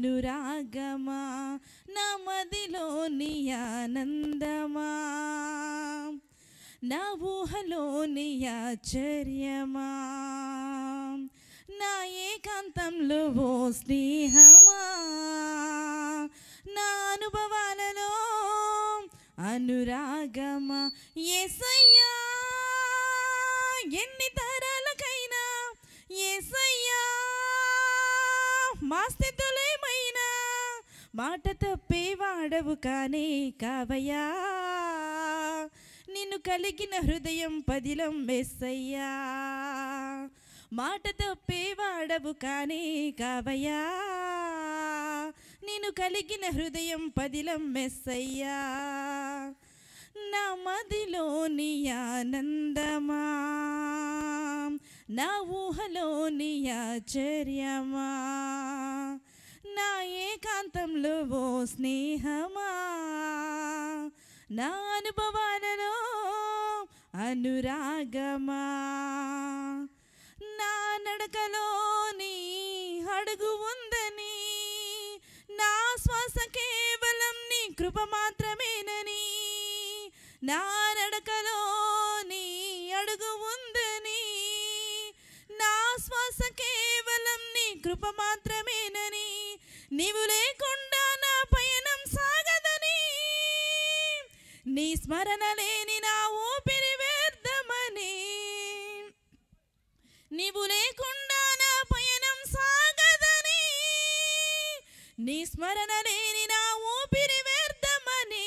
అనురాగమా నా మదిలోని ఆనందమా నా ఊహలోని ఆశ్చర్యమా నా ఏకాంతంలో ఓ స్నేహమా నా అనుభవాలలో అనురాగమా ఏసయ్యా ఎన్ని తరాలకైనా ఏసయ్యా మా స్థితులేమైనా మాట తప్పే వాడవు కానే కావయ్యా నిన్ను కలిగిన హృదయం పదిలం వేసయ్యా మాట తప్పే వాడవు కానే కావయ్యా నేను కలిగిన హృదయం పదిలం మెస్సయ్యా నా మదిలోని ఆనందమా నా ఊహలోని ఆశ్చర్యమా నా ఏకాంతంలో ఓ స్నేహమా నా అనుభవాలలో అనురాగమా నా నడకలోని అడుగు ఉందని నా శ్వాస కేవలం నీ కృప మాత్రమేనని నా నడకలోని అడుగు ఉందని నా శ్వాస కేవలం నీ కృప మాత్రమేనని నీవు లేకుండా నా పయనం సాగదని నీ స్మరణ లేని నా ఊపిరి వ్యర్థమని నీవు లేకుండా నా పయనం సాగదని నీ స్మరణ లేని నా ఊపిరి వ్యర్థమని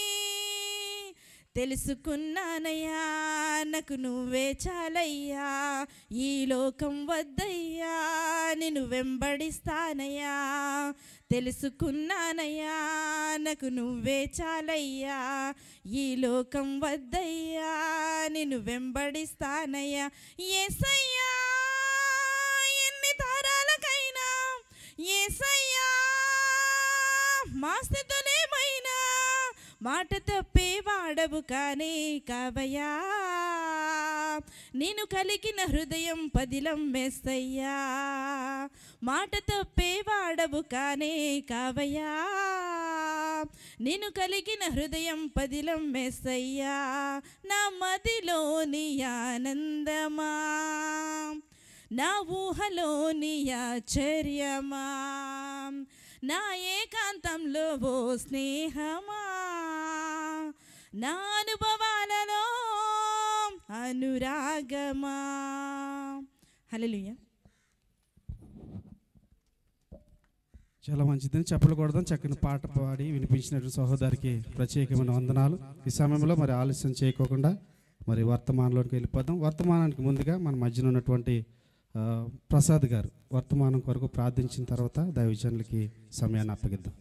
తెలుసుకున్నానయ్యా నాకు నువ్వే చాలయ్యా ఈ లోకం వద్దయ్యా నిన్ను వెంబడిస్తానయ్యా తెలుసుకున్నానయ్యా నాకు నువ్వే చాలయ్యా ఈ లోకం వద్దయ్యా నిన్ను వెంబడిస్తానయ్యా ఏసయ్యా ఎన్ని తరాలకైనా ఏసయ్యా మా స్థితులేమైనా మాట తప్పే వాడవు కానే కావయ్యా నేను కలిగిన హృదయం పదిలం వేస్తయ్యా మాట తప్పే వాడవు కానే కావయ్యా నేను కలిగిన హృదయం పదిలం వేస్తయ్యా నా మదిలోని ఆనందమా నా ఊహలోని ఆశ్చర్యమా నా ఏకాంతంలో ఓ స్నేహమా నా అనుభవాలలో అనురాగమా హల్లెలూయా చాలా మంచిదని చెప్పకూడదని చక్కని పాట పాడి వినిపించినటువంటి సహోదరికి ప్రత్యేకమైన వందనాలు ఈ సమయంలో మరి ఆలస్యం చేయకోకుండా మరి వర్తమానంలోకి వెళ్ళిపోదాం వర్తమానానికి ముందుగా మన మధ్యన ఉన్నటువంటి ఆ, ప్రసాద్ గారు వర్తమానం కొరకు ప్రార్థించిన తర్వాత దైవజనులకి సమయాన్ని అప్పగిద్దాం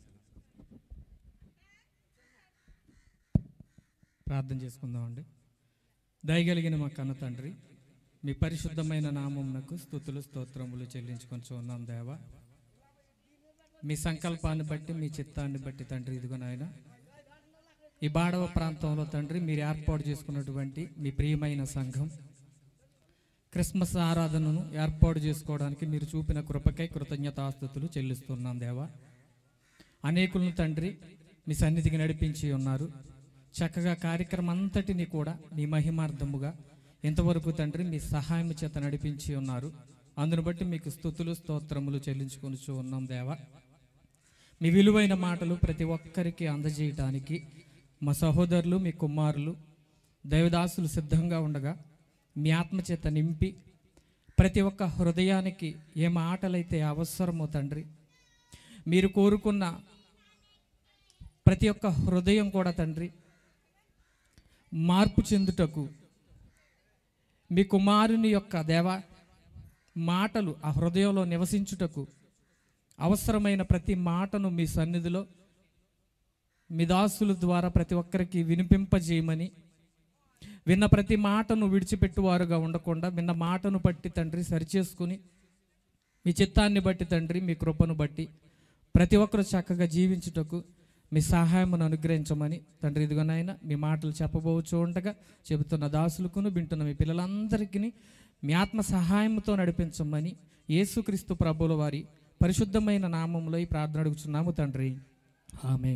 ప్రార్థన చేసుకుందామండి దయగలిగిన మా కన్న తండ్రి మీ పరిశుద్ధమైన నామమునకు స్థుతులు స్తోత్రములు చెల్లించుకొని ఉన్నాం దేవా మీ సంకల్పాన్ని బట్టి మీ చిత్తాన్ని బట్టి తండ్రి ఇదిగో నాయన ఈ బాడవ ప్రాంతంలో తండ్రి మీరు ఏర్పాటు చేసుకున్నటువంటి మీ ప్రియమైన సంఘం క్రిస్మస్ ఆరాధనను ఏర్పాటు చేసుకోవడానికి మీరు చూపిన కృపకై కృతజ్ఞతాస్థుతులు చెల్లిస్తున్నాం దేవా అనేకులను తండ్రి మీ సన్నిధికి నడిపించి ఉన్నారు చక్కగా కార్యక్రమం అంతటిని కూడా మీ మహిమార్థముగా ఇంతవరకు తండ్రి మీ సహాయం చేత నడిపించి ఉన్నారు అందును బట్టి మీకు స్థుతులు స్తోత్రములు చెల్లించుకొని ఉన్నాం దేవా మీ విలువైన మాటలు ప్రతి ఒక్కరికి అందజేయటానికి మా సహోదరులు మీ కుమారులు దైవదాసులు సిద్ధంగా ఉండగా మీ ఆత్మచేత నింపి ప్రతి ఒక్క హృదయానికి ఏ మాటలైతే అవసరమో తండ్రి మీరు కోరుకున్న ప్రతి ఒక్క హృదయం కూడా తండ్రి మార్పు చెందుటకు మీ కుమారుని యొక్క దేవ మాటలు ఆ హృదయంలో నివసించుటకు అవసరమైన ప్రతి మాటను మీ సన్నిధిలో మీ దాసుల ద్వారా ప్రతి ఒక్కరికి వినిపింపజేయమని విన్న ప్రతి మాటను విడిచిపెట్టువారుగా ఉండకుండా విన్న మాటను బట్టి తండ్రి సరిచేసుకుని మీ చిత్తాన్ని బట్టి తండ్రి మీ కృపను బట్టి ప్రతి ఒక్కరు చక్కగా జీవించుటకు మీ సహాయమును అనుగ్రహించమని తండ్రి ఇదిగోనైనా మీ మాటలు చెప్పబోచు ఉండగా చెబుతున్న దాసులకును వింటున్న మీ పిల్లలందరికీ మీ ఆత్మ సహాయంతో నడిపించమని యేసుక్రీస్తు ప్రభుల వారి పరిశుద్ధమైన నామంలో ఈ ప్రార్థన అడుగుతున్నాము తండ్రి ఆమె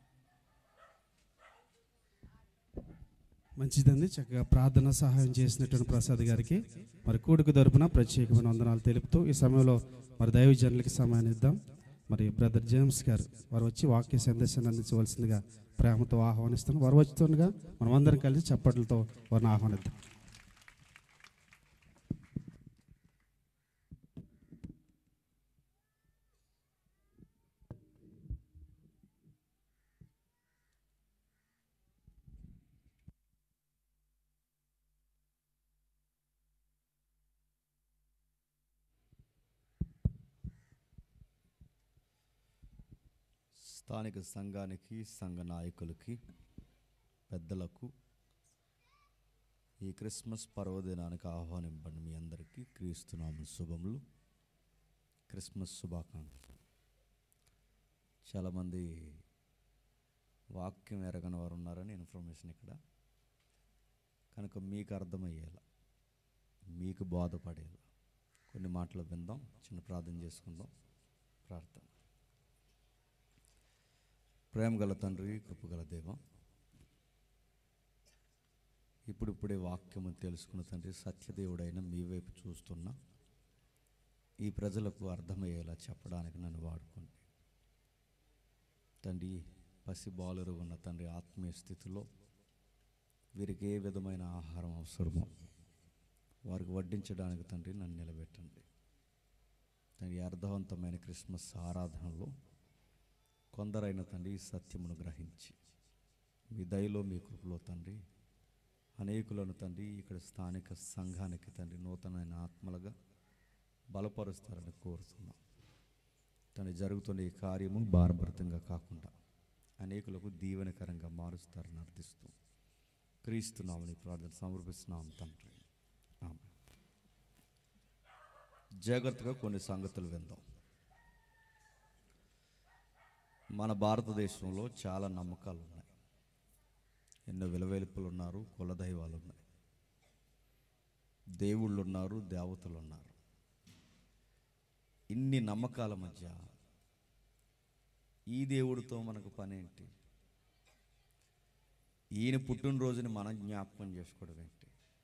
మంచిదండి చక్కగా ప్రార్థన సహాయం చేసినటువంటి ప్రసాద్ గారికి మరి కూడుకు తరపున ప్రత్యేకమైన వందనాలు తెలుపుతూ ఈ సమయంలో మరి దైవజనులకి సమయాన్ని ఇద్దాం మరి బ్రదర్ జేమ్స్ గారు వారు వచ్చి వాక్య సందేశాన్ని అందించవలసిందిగా ప్రేమతో ఆహ్వానిస్తాను వారు వచ్చుతుండగా మనం అందరం కలిసి చప్పట్లతో వారిని ఆహ్వానిద్దాం స్థానిక సంఘానికి సంఘ నాయకులకి పెద్దలకు ఈ క్రిస్మస్ పర్వదినానికి ఆహ్వానింపండి మీ అందరికీ క్రీస్తునామ శుభములు క్రిస్మస్ శుభాకాంక్షలు చాలామంది వాక్యం ఎరగని వారు ఉన్నారని ఇన్ఫర్మేషన్ ఇక్కడ కనుక మీకు అర్థమయ్యేలా మీకు బోధపడేలా కొన్ని మాటలు విందాం చిన్న ప్రార్థన చేసుకుందాం ప్రార్థన ప్రేమ గల తండ్రి కృపగల దేవ ఇప్పుడిప్పుడే వాక్యము తెలుసుకున్న తండ్రి సత్యదేవుడైన మీ వైపు చూస్తున్నా ఈ ప్రజలకు అర్థమయ్యేలా చెప్పడానికి నన్ను వాడుకోండి తండ్రి పసి బాలురు ఉన్న తండ్రి ఆత్మీయ స్థితిలో వీరికి ఏ విధమైన ఆహారం అవసరమో వారికి వడ్డించడానికి తండ్రి నన్ను నిలబెట్టండి తండ్రి అర్థవంతమైన క్రిస్మస్ ఆరాధనలో కొందరైన తండ్రి ఈ సత్యమును గ్రహించి మీ దయలో మీ కృపలో తండ్రి అనేకులను తండ్రి ఇక్కడ స్థానిక సంఘానికి తండ్రి నూతనమైన ఆత్మలుగా బలపరుస్తారని కోరుతున్నాం తండ్రి జరుగుతున్న ఈ కార్యము భారభరితంగా కాకుండా అనేకులకు దీవెనకరంగా మారుస్తారని అర్థిస్తూ క్రీస్తున్నామని ప్రార్థన సమర్పిస్తున్నాం తండ్రి ఆమె జాగ్రత్తగా కొన్ని సంగతులు విందాం మన భారతదేశంలో చాలా నమ్మకాలు ఉన్నాయి ఎన్నో విలవేలుపులు ఉన్నారు కులదైవాలు ఉన్నాయి దేవుళ్ళు ఉన్నారు దేవతలు ఉన్నారు ఇన్ని నమ్మకాల మధ్య ఈ దేవుడితో మనకు పని ఏంటి ఈయన పుట్టినరోజుని మనం జ్ఞాపకం చేసుకోవడం ఏంటి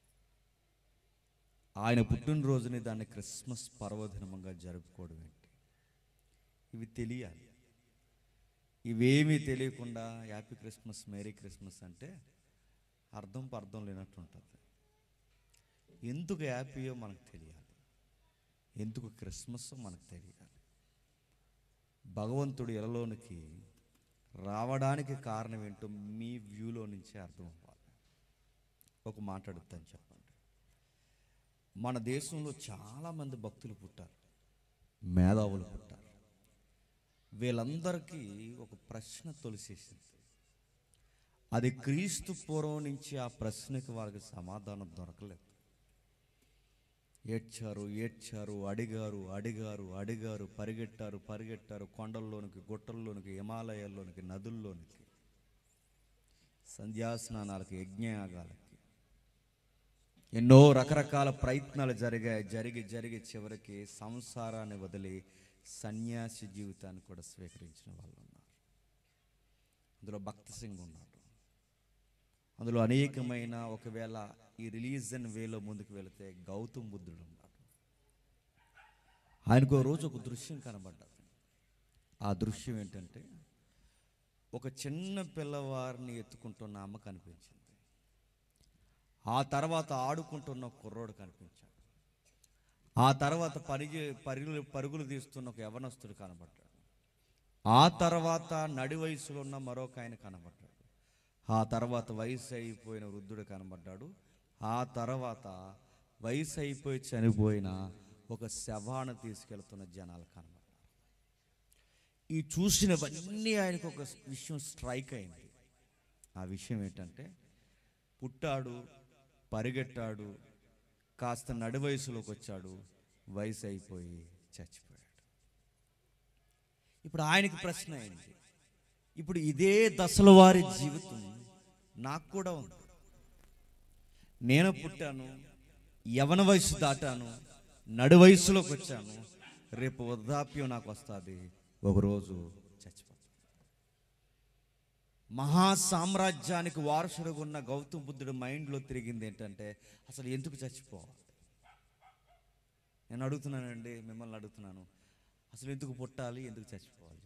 ఆయన పుట్టినరోజుని దాన్ని క్రిస్మస్ పర్వదినంగా జరుపుకోవడం ఏంటి ఇవి తెలియాలి ఇవేమీ తెలియకుండా హ్యాపీ క్రిస్మస్ మేరీ క్రిస్మస్ అంటే అర్థం పర్థం లేనట్టు ఉంటుంది ఎందుకు హ్యాపీయో మనకు తెలియాలి ఎందుకు క్రిస్మస్ మనకు తెలియాలి భగవంతుడు ఎలలోనికి రావడానికి కారణం ఏంటో మీ వ్యూలో నుంచే అర్థం అవ్వాలి ఒక మాట అడుగుతాను చెప్పండి మన దేశంలో చాలామంది భక్తులు పుట్టారు మేధావులు పుట్టారు వీళ్ళందరికీ ఒక ప్రశ్న తొలిసేసింది అది క్రీస్తు పూర్వం నుంచి ఆ ప్రశ్నకి వాళ్ళకి సమాధానం దొరకలేదు ఏడ్చారు ఏడ్చారు అడిగారు అడిగారు అడిగారు పరిగెట్టారు పరిగెట్టారు కొండల్లోనికి గుట్టల్లోనికి హిమాలయాల్లోనికి నదుల్లోనికి సంధ్యాస్నానాలకి యజ్ఞయాగాలకి ఎన్నో రకరకాల ప్రయత్నాలు జరిగాయి జరిగి జరిగి చివరికి సంసారాన్ని వదిలి సన్యాసి జీవితాన్ని కూడా స్వీకరించిన వాళ్ళు ఉన్నారు అందులో భక్త సింగ్ ఉన్నాడు అందులో అనేకమైన ఒకవేళ ఈ రిలీజన్ వేలో ముందుకు వెళితే గౌతమ్ బుద్ధుడు ఉన్నాడు ఆయనకు ఓ రోజు ఒక దృశ్యం కనబడ్డది ఆ దృశ్యం ఏంటంటే ఒక చిన్న పిల్లవారిని ఎత్తుకుంటున్న అమ్మ కనిపించింది ఆ తర్వాత ఆడుకుంటున్న ఒక కుర్రోడు కనిపించాడు ఆ తర్వాత పని పరుగులు పరుగులు తీస్తున్న ఒక యవనస్తుడు కనబడ్డాడు ఆ తర్వాత నడి వయసులో ఉన్న మరొక ఆయన కనబడ్డాడు ఆ తర్వాత వయసు అయిపోయిన వృద్ధుడు కనబడ్డాడు ఆ తర్వాత వయసు అయిపోయి చనిపోయిన ఒక శవాన్ని తీసుకెళ్తున్న జనాలు కనబడ్డారు ఈ చూసినవన్నీ ఆయనకు ఒక విషయం స్ట్రైక్ అయింది ఆ విషయం ఏంటంటే పుట్టాడు పరిగెట్టాడు కాస్త నడి వయసులోకి వచ్చాడు వయసు అయిపోయి చచ్చిపోయాడు ఇప్పుడు ఆయనకి ప్రశ్న అయింది ఇప్పుడు ఇదే దశల వారి జీవితం నాకు కూడా ఉంది నేను పుట్టాను యవన వయసు దాటాను నడు వయసులోకి వచ్చాను రేపు వృద్ధాప్యం నాకు వస్తుంది ఒకరోజు చచ్చిపోతా మహా సామ్రాజ్యానికి వారసుడుగా ఉన్న గౌతమ్ బుద్ధుడు మైండ్లో తిరిగింది ఏంటంటే అసలు ఎందుకు చచ్చిపోవాలి నేను అడుగుతున్నానండి మిమ్మల్ని అడుగుతున్నాను అసలు ఎందుకు పుట్టాలి ఎందుకు చచ్చిపోవాలి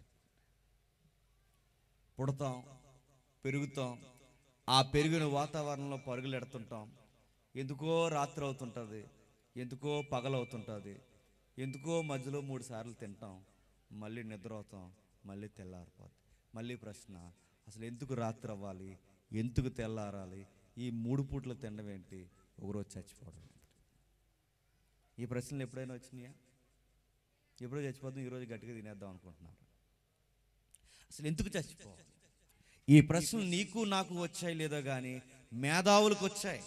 పుడతాం పెరుగుతాం ఆ పెరిగిన వాతావరణంలో పరుగులు ఎడుతుంటాం ఎందుకో రాత్రి అవుతుంటుంది ఎందుకో పగలవుతుంటుంది ఎందుకో మధ్యలో మూడు సార్లు తింటాం మళ్ళీ నిద్ర అవుతాం మళ్ళీ తెల్లారిపోద్ది మళ్ళీ ప్రశ్న అసలు ఎందుకు రాత్రి అవ్వాలి ఎందుకు తెల్లారాలి ఈ మూడు పూట్లు తినడం ఏంటి ఒకరోజు చచ్చిపోవడం ఏంటి ఈ ప్రశ్నలు ఎప్పుడైనా వచ్చినాయా ఎప్పుడో చచ్చిపోతాం ఈరోజు గట్టిగా తినేద్దాం అనుకుంటున్నారు అసలు ఎందుకు చచ్చిపోవాలి ఈ ప్రశ్నలు నీకు నాకు వచ్చాయి లేదో కానీ మేధావులకు వచ్చాయి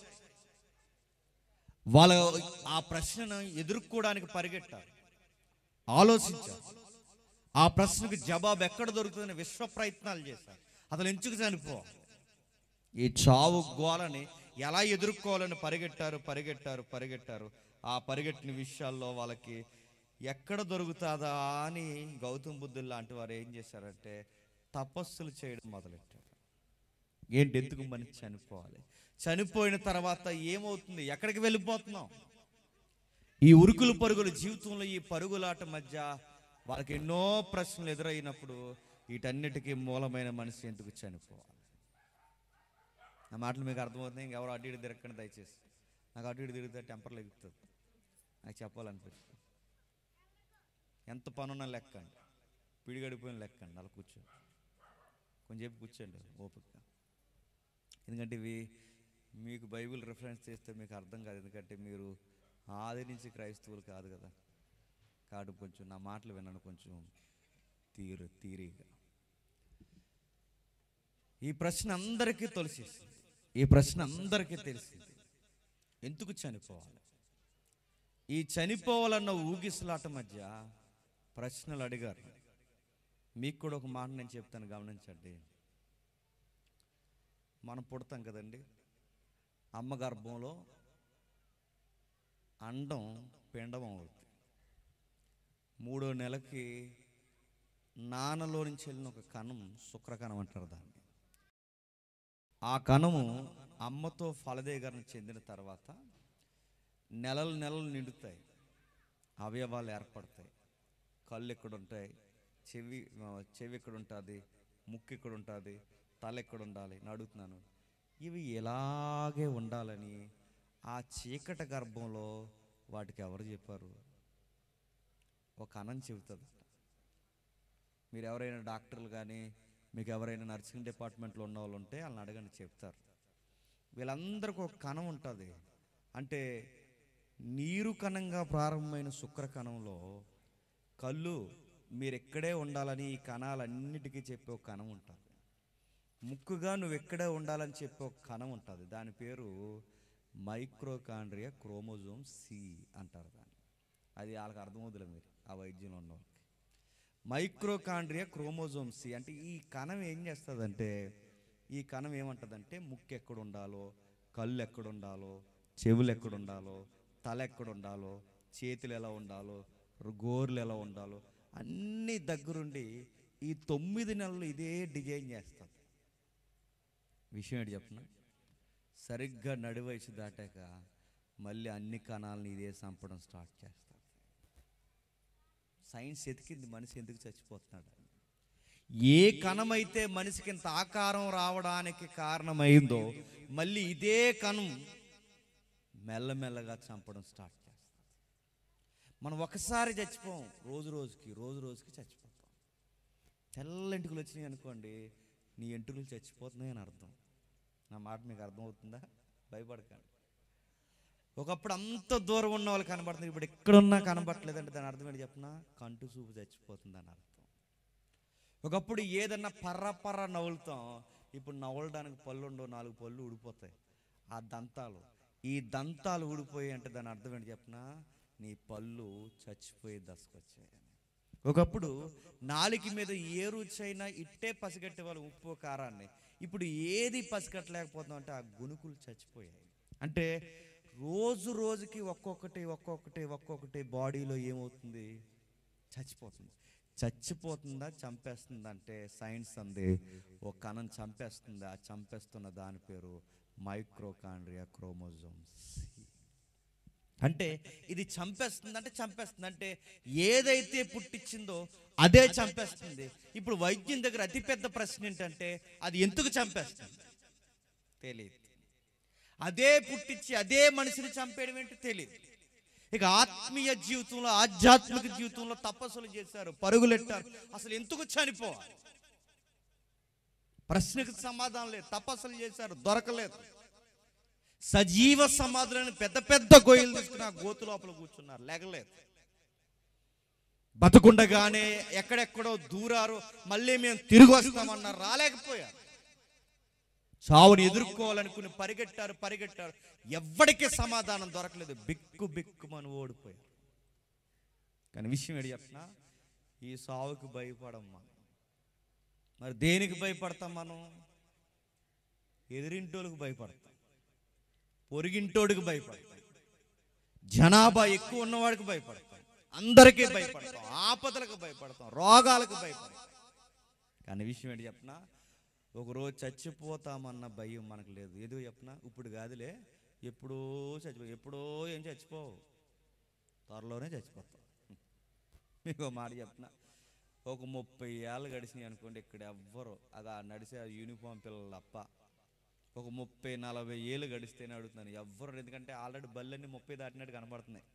వాళ్ళ ఆ ప్రశ్నను ఎదుర్కోవడానికి పరిగెట్టారు ఆలోచించారు ఆ ప్రశ్నకు జవాబు ఎక్కడ దొరుకుతుందని విశ్వ ప్రయత్నాలు చేశారు అసలు ఎందుకు చనిపోవాలి ఈ చావు గోలని ఎలా ఎదుర్కోవాలని పరిగెట్టారు పరిగెట్టారు పరిగెట్టారు ఆ పరిగెట్టిన విషయాల్లో వాళ్ళకి ఎక్కడ దొరుకుతుందా అని గౌతమ్ బుద్ధులు లాంటి వారు ఏం చేశారంటే తపస్సులు చేయడం మొదలెట్టారు ఏంటి ఎందుకు మనిషి చనిపోవాలి చనిపోయిన తర్వాత ఏమవుతుంది ఎక్కడికి వెళ్ళిపోతున్నాం ఈ ఉరుకులు పరుగుల జీవితంలో ఈ పరుగులాట మధ్య వాళ్ళకి ఎన్నో ప్రశ్నలు ఎదురైనప్పుడు వీటన్నిటికీ మూలమైన మనిషి ఎందుకు చనిపోవాలి నా మాటలు మీకు అర్థమవుతుంది ఇంకెవరు అటు ఇటు తిరగకండి దయచేసి నాకు అటు ఇటు తిరిగితే టెంపర్లు ఎగుతుంది నాకు చెప్పాలనిపిస్తుంది ఎంత పనున్నా లెక్కండి పిడిగడిపోయిన లెక్కండి అలా కూర్చోండి కొంచెంసేపు కూర్చోండి ఓపికగా ఎందుకంటే ఇవి మీకు బైబిల్ రిఫరెన్స్ చేస్తే మీకు అర్థం కాదు ఎందుకంటే మీరు ఆది నుంచి క్రైస్తవులు కాదు కదా కాబట్టి కొంచెం నా మాటలు విన్నాను కొంచెం తీరు తీరిగా ఈ ప్రశ్న అందరికీ తొలిసేసింది ఈ ప్రశ్న అందరికీ తెలిసింది ఎందుకు చనిపోవాలి ఈ చనిపోవాలన్న ఊగిసలాట మధ్య ప్రశ్నలు అడిగారు మీకు కూడా ఒక మాట నేను చెప్తాను గమనించండి మనం పుడతాం కదండి అమ్మ గర్భంలో అండం పిండం అవుతుంది మూడో నెలకి నాన్నలో నుంచి వెళ్ళిన ఒక కణం శుక్రకణం అంటారు దాన్ని ఆ కణము అమ్మతో ఫలదేగరణ చెందిన తర్వాత నెలలు నెలలు నిండుతాయి అవయవాలు ఏర్పడతాయి కళ్ళు ఎక్కడ ఉంటాయి చెవి ఆ, చెవి ఎక్కడ ఉంటుంది ముక్కు ఎక్కడ ఉంటుంది తల ఎక్కడ ఉండాలి నేను అడుగుతున్నాను ఇవి ఎలాగే ఉండాలని ఆ చీకట గర్భంలో వాటికి ఎవరు చెప్పారు ఒక కణం చెబుతుంది మీరు ఎవరైనా డాక్టర్లు కానీ మీకు ఎవరైనా నర్సింగ్ డిపార్ట్మెంట్లో ఉన్న వాళ్ళు ఉంటే వాళ్ళని అడగండి చెప్తారు వీళ్ళందరికీ ఒక కణం ఉంటుంది అంటే నీరు కణంగా ప్రారంభమైన శుక్ర కణంలో కళ్ళు మీరు ఎక్కడే ఉండాలని ఈ కణాలన్నిటికీ చెప్పే ఒక కణం ఉంటుంది ముక్కుగా నువ్వు ఎక్కడే ఉండాలని చెప్పే ఒక కణం ఉంటుంది దాని పేరు మైక్రోకాండ్రియా క్రోమోజోమ్ సి అంటారు దాన్ని అది వాళ్ళకి అర్థమవుతుంది మీరు ఆ వైద్యంలో ఉన్న వాళ్ళకి మైక్రోకాండ్రియా క్రోమోజోమ్ సి అంటే ఈ కణం ఏం చేస్తుందంటే ఈ కణం ఏమంటుందంటే ముక్కు ఎక్కడ ఉండాలో కళ్ళు ఎక్కడ ఉండాలో చెవులు ఎక్కడ ఉండాలో తల ఎక్కడ ఉండాలో చేతులు ఎలా ఉండాలో గోర్లు ఎలా ఉండాలో అన్నీ దగ్గరుండి ఈ తొమ్మిది నెలలు ఇదే డిజైన్ చేస్తుంది విషయం ఏంటి చెప్పిన సరిగ్గా నడివయసు దాటాక మళ్ళీ అన్ని కణాలను ఇదే చంపడం స్టార్ట్ చేస్తుంది సైన్స్ ఎతికింది మనిషి ఎందుకు చచ్చిపోతున్నాడు అని. ఏ కణమైతే మనిషికి ఇంత ఆకారం రావడానికి కారణమైందో మళ్ళీ ఇదే కణం మెల్లమెల్లగా చంపడం స్టార్ట్ చేస్తుంది మనం ఒకసారి చచ్చిపోం రోజు రోజుకి రోజు రోజుకి చచ్చిపోతాం తెల్ల ఎంటుకలు వచ్చినాయి అనుకోండి నీ ఎంటుకలు చచ్చిపోతున్నాయి అని అర్థం నా మాట మీకు అర్థమవుతుందా భయపడకండి ఒకప్పుడు అంత దూరం ఉన్న వాళ్ళు కనబడుతుంది ఇప్పుడు ఎక్కడున్నా కనబడట్లేదంటే దాని అర్థం ఏంటి చెప్పిన కంటు చూపు చచ్చిపోతుంది అని అర్థం ఒకప్పుడు ఏదన్నా పర్ర పర్ర నవ్వులుతాం ఇప్పుడు నవ్వడానికి పళ్ళు ఉండవు నాలుగు పళ్ళు ఊడిపోతాయి ఆ దంతాలు ఈ దంతాలు ఊడిపోయి అంటే దాని అర్థం ఏంటి చెప్పిన నీ పళ్ళు చచ్చిపోయి దశకొచ్చాయని ఒకప్పుడు నాలుక మీద ఏ రుచైనా ఇట్టే పసిగట్టే వాళ్ళు ఉప్పు కారాన్ని ఇప్పుడు ఏది పసిగట్టలేకపోతున్నాం అంటే ఆ గుణుకులు చచ్చిపోయాయి అంటే రోజు రోజుకి ఒక్కొక్కటి ఒక్కొక్కటి ఒక్కొక్కటి బాడీలో ఏమవుతుంది చచ్చిపోతుంది చచ్చిపోతుందా చంపేస్తుందా అంటే సైన్స్ అంది ఒక కణం చంపేస్తుంది ఆ చంపేస్తున్న దాని పేరు మైక్రోకాండ్రియా క్రోమోజోమ్స్ అంటే ఇది చంపేస్తుంది అంటే చంపేస్తుంది అంటే ఏదైతే పుట్టించిందో అదే చంపేస్తుంది ఇప్పుడు వైద్యం దగ్గర అతిపెద్ద ప్రశ్న ఏంటంటే అది ఎందుకు చంపేస్తుంది తెలియదు అదే పుట్టించి అదే మనిషిని చంపేయడం ఏంటో తెలియదు ఇక ఆత్మీయ జీవితంలో ఆధ్యాత్మిక జీవితంలో తపస్సులు చేశారు పరుగులెట్టారు అసలు ఎందుకు చనిపోవాలి ప్రశ్నకు సమాధానం లేదు తపస్సులు చేశారు దొరకలేదు సజీవ సమాధులను పెద్ద పెద్ద గొయ్యలు తీసుకుని ఆ గోతు లోపల కూర్చున్నారు లేగలేదు బతుకుండగానే ఎక్కడెక్కడో దూరారు మళ్ళీ మేము తిరిగి వస్తామన్నారు రాలేకపోయారు చావుని ఎదుర్కోవాలనుకుని పరిగెట్టారు పరిగెట్టారు ఎవ్వడికి సమాధానం దొరకలేదు బిక్కు బిక్కుమని ఓడిపోయారు కానీ విషయం ఏంటి చెప్పిన ఈ సావుకి భయపడం మనం మరి దేనికి భయపడతాం మనం ఎదిరింటోళ్ళకి భయపడతాం పొరిగింటోడికి భయపడతాం జనాభా ఎక్కువ ఉన్నవాడికి భయపడతాం అందరికీ భయపడతాం ఆపదలకు భయపడతాం రోగాలకు భయపడతాం కానీ విషయం ఏంటి చెప్పనా ఒకరోజు చచ్చిపోతామన్న భయం మనకు లేదు ఏదో చెప్పనా ఇప్పుడు కాదులే ఎప్పుడో చచ్చిపో ఎప్పుడో ఏం చచ్చిపోవు త్వరలోనే చచ్చిపోతాం మీకు ఒక మాట చెప్పనా ఒక ముప్పై ఏళ్ళు గడిచినాయి అనుకోండి ఇక్కడ ఎవ్వరు అది ఆ నడిచే ఆ యూనిఫామ్ పిల్లలు తప్ప ఒక ముప్పై నలభై ఏళ్ళు గడిస్తేనే అడుగుతున్నాను ఎవ్వరు ఎందుకంటే ఆల్రెడీ బళ్ళన్నీ ముప్పై దాటినట్టు కనబడుతున్నాయి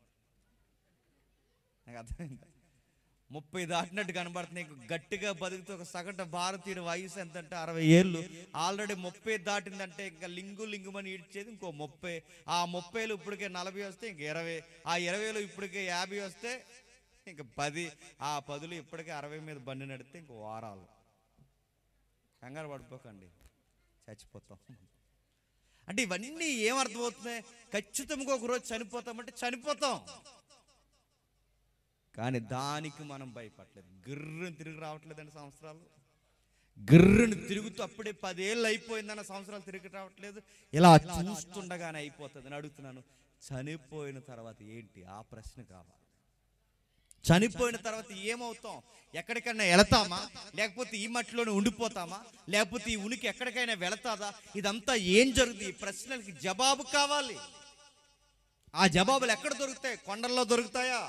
నాకు అర్థమైంది ముప్పై దాటినట్టు కనబడుతున్నాయి ఇంక గట్టిగా బతుకుతూ ఒక సగటు భారతీయుడు వయసు ఎంత అంటే అరవై ఏళ్ళు ఆల్రెడీ ముప్పై దాటిందంటే ఇంకా లింగు లింగుమని ఈడ్చేది ఇంకో ముప్పై ఆ ముప్పైలు ఇప్పటికే నలభై వస్తే ఇంక ఇరవై ఆ ఇరవైలో ఇప్పటికే యాభై వస్తే ఇంక పది ఆ పదులు ఇప్పటికే అరవై మీద బండి నడితే ఇంక వారాలు కంగారు పడిపోకండి చచ్చిపోతాం అంటే ఇవన్నీ ఏమర్థమవుతున్నాయి ఖచ్చితంగా ఒక రోజు చనిపోతామంటే చనిపోతాం కానీ దానికి మనం భయపడలేదు గిర్రని తిరిగి రావట్లేదండి సంవత్సరాలు గిర్రని తిరుగుతూ అప్పుడే పదేళ్ళు అయిపోయిందన్న సంవత్సరాలు తిరిగి రావట్లేదు ఇలా చూస్తుండగానే అయిపోతుంది అని అడుగుతున్నాను చనిపోయిన తర్వాత ఏంటి ఆ ప్రశ్న కావాలి చనిపోయిన తర్వాత ఏమవుతాం ఎక్కడికైనా వెళతామా లేకపోతే ఈ మట్టిలోనే ఉండిపోతామా లేకపోతే ఈ ఉనికి ఎక్కడికైనా వెళతాదా ఇదంతా ఏం జరుగుతుంది ఈ ప్రశ్నలకి జవాబు కావాలి ఆ జవాబులు ఎక్కడ దొరుకుతాయి కొండల్లో దొరుకుతాయా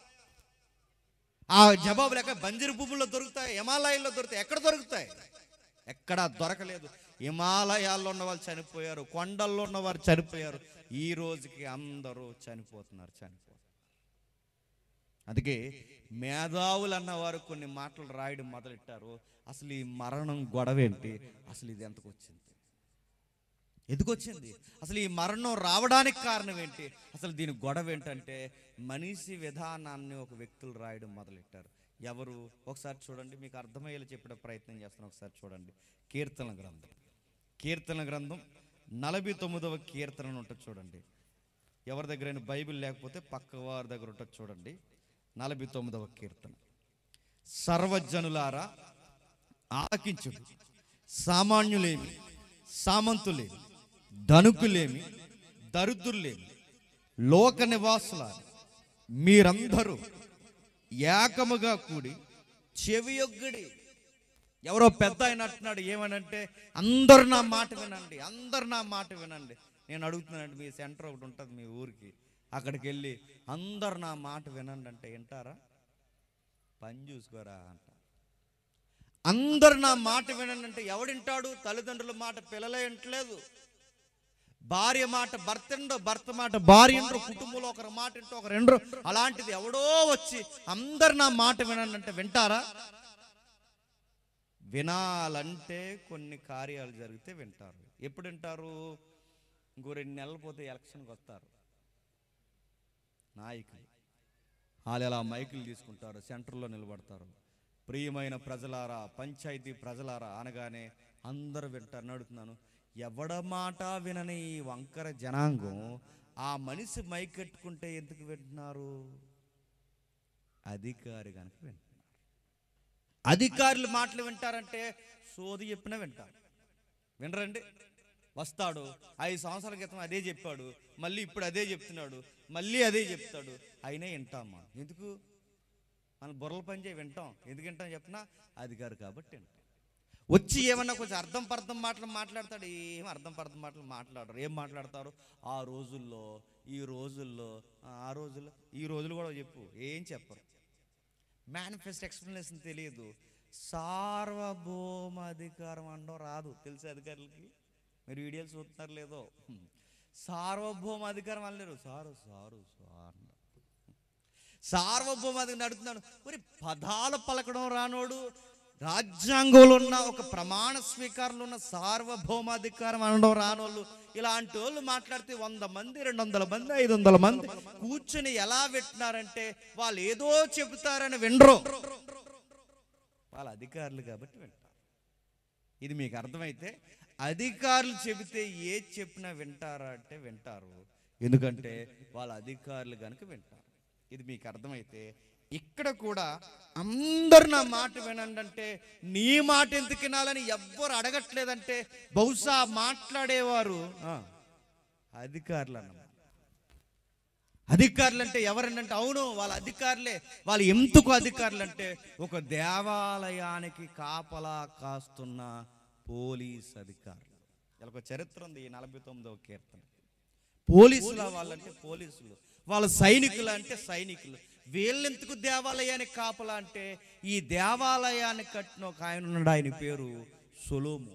ఆ జవాబులు ఎక్కడ బంజరు భూముల్లో దొరుకుతాయి హిమాలయాల్లో దొరుకుతాయి ఎక్కడ దొరుకుతాయి ఎక్కడా దొరకలేదు హిమాలయాల్లో ఉన్న వాళ్ళు చనిపోయారు కొండల్లో ఉన్న వారు చనిపోయారు ఈ రోజుకి అందరూ చనిపోతున్నారు చనిపోతున్నారు అందుకే మేధావులు అన్నవారు కొన్ని మాటలు రాయడం మొదలెట్టారు అసలు ఈ మరణం గొడవ ఏంటి అసలు ఇది ఎంతకు వచ్చింది ఎందుకు వచ్చింది అసలు ఈ మరణం రావడానికి కారణం ఏంటి అసలు దీని గొడవ ఏంటంటే మనిషి విధానాన్ని ఒక వ్యక్తులు రాయడం మొదలెట్టారు ఎవరు ఒకసారి చూడండి మీకు అర్థమయ్యేలా చెప్పే ప్రయత్నం చేస్తాను ఒకసారి చూడండి కీర్తన గ్రంథం కీర్తన గ్రంథం నలభై తొమ్మిదవ కీర్తన ఉంటుంది చూడండి ఎవరి దగ్గరైనా బైబిల్ లేకపోతే పక్క వారి దగ్గర ఉంటుంది చూడండి నలభై తొమ్మిదవ కీర్తన సర్వజనులారా ఆలకించుడు సామాన్యులేమి సామంతులేమి ధనుకులేమి దరిద్రులేమి లోక నివాసులారా మీరందరూ ఏకముగా కూడి చెవియొగ్గడి ఎవరో పెద్ద ఆయన అంటున్నాడు ఏమనంటే అందరు నా మాట వినండి అందరు నా మాట వినండి నేను అడుగుతున్నానండి మీ సెంటర్ ఒకటి ఉంటుంది మీ ఊరికి అక్కడికి వెళ్ళి అందరు నా మాట వినండి అంటే వింటారా పని చూసుకోరా అంట అందరు నా మాట వినండి అంటే ఎవడింటాడు తల్లిదండ్రుల మాట పిల్లలే వింటలేదు భార్య మాట భర్త ఎండో భర్త మాట భార్య ఎండ్రో కుటుంబంలో ఒకరి మాట ఇంటో ఒకరు ఎండ్రో అలాంటిది ఎవడో వచ్చి అందరు నా మాట వినండి అంటే వింటారా వినాలంటే కొన్ని కార్యాలు జరిగితే వింటారు ఎప్పుడు వింటారు ఇంకో రెండు నెలలు పోతే ఎలక్షన్కి వస్తారు నాయకులు వాళ్ళు ఎలా మైకులు తీసుకుంటారు సెంటర్లో నిలబడతారు ప్రియమైన ప్రజలారా పంచాయతీ ప్రజలారా అనగానే అందరూ వింటారు అడుగుతున్నాను ఎవడ మాట వినని ఈ వంకర జనాంగం ఆ మనిషి మైక్ కట్టుకుంటే ఎందుకు వింటున్నారు అధికారి కనుక వింటున్నారు అధికారులు మాటలు వింటారంటే సోది చెప్పినా వింటారు వినరండి వస్తాడు ఐదు సంవత్సరాల క్రితం అదే చెప్పాడు మళ్ళీ ఇప్పుడు అదే చెప్తున్నాడు మళ్ళీ అదే చెప్తాడు అయినా వింటామా ఎందుకు మన బుర్రల పని చేయి వింటాం ఎందుకు వింటాం చెప్పినా అధికారు కాబట్టి వింటాం వచ్చి ఏమన్నా కొంచెం అర్థం పర్థం మాటలు మాట్లాడతాడు ఏం అర్థం పర్థం మాటలు మాట్లాడరు ఏం మాట్లాడతారు ఆ రోజుల్లో ఈ రోజుల్లో ఆ, ఆ రోజుల్లో ఈ రోజులు కూడా చెప్పు ఏం చెప్పరు మేనిఫెస్ట్ ఎక్స్ప్లెనేషన్ తెలియదు సార్వభౌమ అధికారం అనడం రాదు తెలిసే అధికారులకి మీరు వీడియోలు చూస్తున్నారు లేదో హ్మ్. సార్వభౌమ అధికారం అనలేరు సారు సారు సార్ సార్వభౌమాధికారం నడుతున్నాడు మరి పదాలు పలకడం రానోడు రాజ్యాంగంలో ఉన్న ఒక ప్రమాణ స్వీకారంలో ఉన్న సార్వభౌమాధికారం అనడం రానోళ్ళు ఇలాంటి వాళ్ళు మాట్లాడితే వంద మంది రెండు వందల మంది ఐదు వందల మంది కూర్చుని ఎలా వింటున్నారంటే వాళ్ళు ఏదో చెబుతారని వినరు వాళ్ళ అధికారులు కాబట్టి వింటారు ఇది మీకు అర్థమైతే అధికారులు చెబితే ఏ చెప్పినా వింటారా అంటే వింటారు ఎందుకంటే వాళ్ళ అధికారులు కనుక వింటారు ఇది మీకు అర్థమైతే ఇక్కడ కూడా అందరు నా మాట వినండి అంటే నీ మాట ఎందుకు వినాలని ఎవ్వరు అడగట్లేదంటే బహుశా మాట్లాడేవారు ఆ, అధికారులు అన్నమాట అధికారులు అంటే ఎవరంటే అవును వాళ్ళ అధికారులే వాళ్ళు ఎందుకు అధికారులు అంటే ఒక దేవాలయానికి కాపలా కాస్తున్న పోలీస్ అధికారులు ఇలా ఒక చరిత్ర ఉంది ఈ నలభై తొమ్మిదవ కీర్తన పోలీసుల వాళ్ళంటే పోలీసులు వాళ్ళ సైనికులు అంటే సైనికులు వీళ్ళెందుకు దేవాలయానికి కాపలా అంటే ఈ దేవాలయాన్ని కట్టిన ఒక ఆయన ఉన్నాడు ఆయన పేరు సొలోము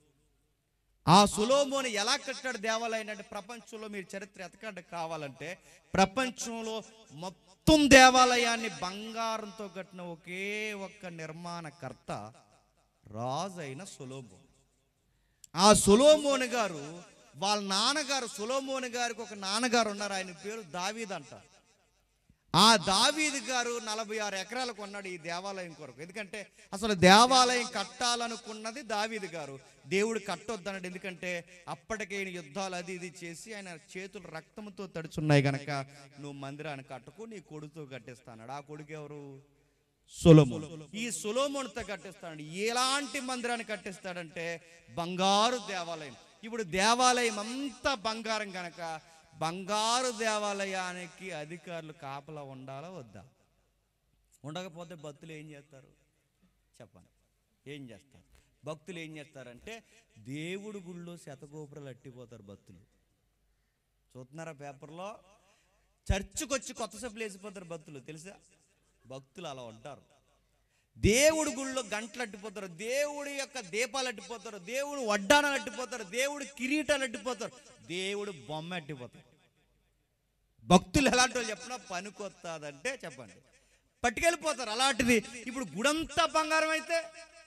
ఆ సులోమోని ఎలా కట్టాడు దేవాలయం అంటే ప్రపంచంలో మీరు చరిత్ర ఎతకండి కావాలంటే ప్రపంచంలో మొత్తం దేవాలయాన్ని బంగారంతో కట్టిన ఒకే ఒక్క నిర్మాణకర్త రాజు అయిన సులోమో ఆ సులోమోని గారు వాళ్ళ నాన్నగారు సులోమోని గారికి ఒక నాన్నగారు ఉన్నారు ఆయన పేరు దావీద్ అంటారు ఆ దావీదు గారు నలభై ఆరు ఎకరాలు కొన్నాడు ఈ దేవాలయం కొరకు ఎందుకంటే అసలు దేవాలయం కట్టాలనుకున్నది దావీదు గారు దేవుడు కట్టొద్దన్నాడు ఎందుకంటే అప్పటికే ఈయన యుద్ధాలు అది ఇది చేసి ఆయన చేతులు రక్తంతో తడుచున్నాయి గనక నువ్వు మందిరాన్ని కట్టకు నీ కొడుకుతో కట్టిస్తాడు ఆ కొడుకు ఎవరు సొలోమోన్ ఈ సొలోమోన్తో కట్టిస్తాడు ఎలాంటి మందిరాన్ని కట్టిస్తాడంటే బంగారు దేవాలయం ఇప్పుడు దేవాలయం అంతా బంగారం గనక బంగారు దేవాలయానికి అధికారులు కాపలా ఉండాలా వద్దా ఉండకపోతే భక్తులు ఏం చేస్తారు చెప్పండి ఏం చేస్తారు భక్తులు ఏం చేస్తారంటే దేవుడి గుళ్ళో శతగోపురాలు అట్టిపోతారు భక్తులు చూస్తున్నారా పేపర్లో చర్చికి వచ్చి కొత్త సభ్యులు వేసిపోతారు భక్తులు తెలుసా భక్తులు అలా ఉంటారు దేవుడి గుళ్ళో గంటలు అట్టిపోతారు దేవుడి యొక్క దీపాలు అట్టిపోతారు దేవుడు వడ్డానాలు అట్టిపోతారు దేవుడి కిరీటాలు అట్టిపోతారు దేవుడు బొమ్మ అట్టిపోతారు భక్తులు ఎలాంటి వాళ్ళు చెప్పినా పనికొస్తాదంటే చెప్పండి పట్టుకెళ్ళిపోతారు అలాంటిది ఇప్పుడు గుడంతా బంగారం అయితే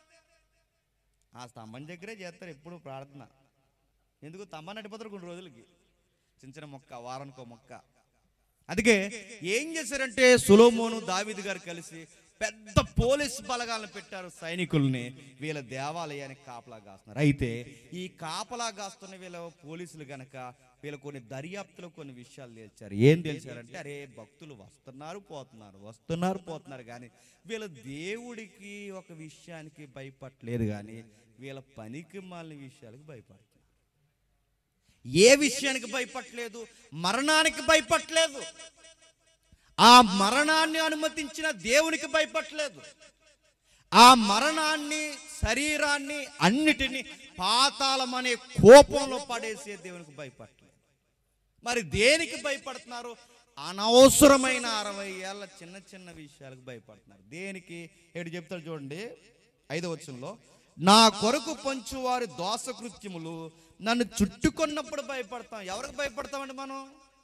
ఆ స్తంభం దగ్గరే చేస్తారు ఎప్పుడు ప్రార్థన ఎందుకు స్తంభాన్ని అట్టిపోతారు కొన్ని రోజులకి చిన్న చిన్న మొక్క వారానికో మొక్క అందుకే ఏం చేశారంటే సులోమోను దావీదు గారు కలిసి పెద్ద పోలీస్ బలగాలను పెట్టారు సైనికుల్ని వీళ్ళ దేవాలయానికి కాపలా కాస్తున్నారు అయితే ఈ కాపలా కాస్తున్న వీళ్ళ పోలీసులు గనక వీళ్ళ కొన్ని దర్యాప్తులో కొన్ని విషయాలు తెలిచారు ఏం తెలిసారంటే అరే భక్తులు వస్తున్నారు పోతున్నారు వస్తున్నారు పోతున్నారు కానీ వీళ్ళ దేవుడికి ఒక విషయానికి భయపడలేదు కానీ వీళ్ళ పనికి మాలిన విషయాలకు భయపడుతున్నారు ఏ విషయానికి భయపడలేదు మరణానికి భయపడలేదు ఆ మరణాన్ని అనుమతించిన దేవునికి భయపడలేదు ఆ మరణాన్ని శరీరాన్ని అన్నిటినీ పాతాళం అనే కోపంలో పడేసే దేవునికి భయపడలేదు మరి దేనికి భయపడుతున్నారు అనవసరమైన అరవై ఏళ్ళ చిన్న చిన్న విషయాలకు భయపడుతున్నారు దేనికి ఏడు చెప్తాడు చూడండి ఐదో వచనంలో నా కొరకు పంచువారి దోషకృత్యములు నన్ను చుట్టుకున్నప్పుడు భయపడతాం ఎవరికి భయపడతామండి మనం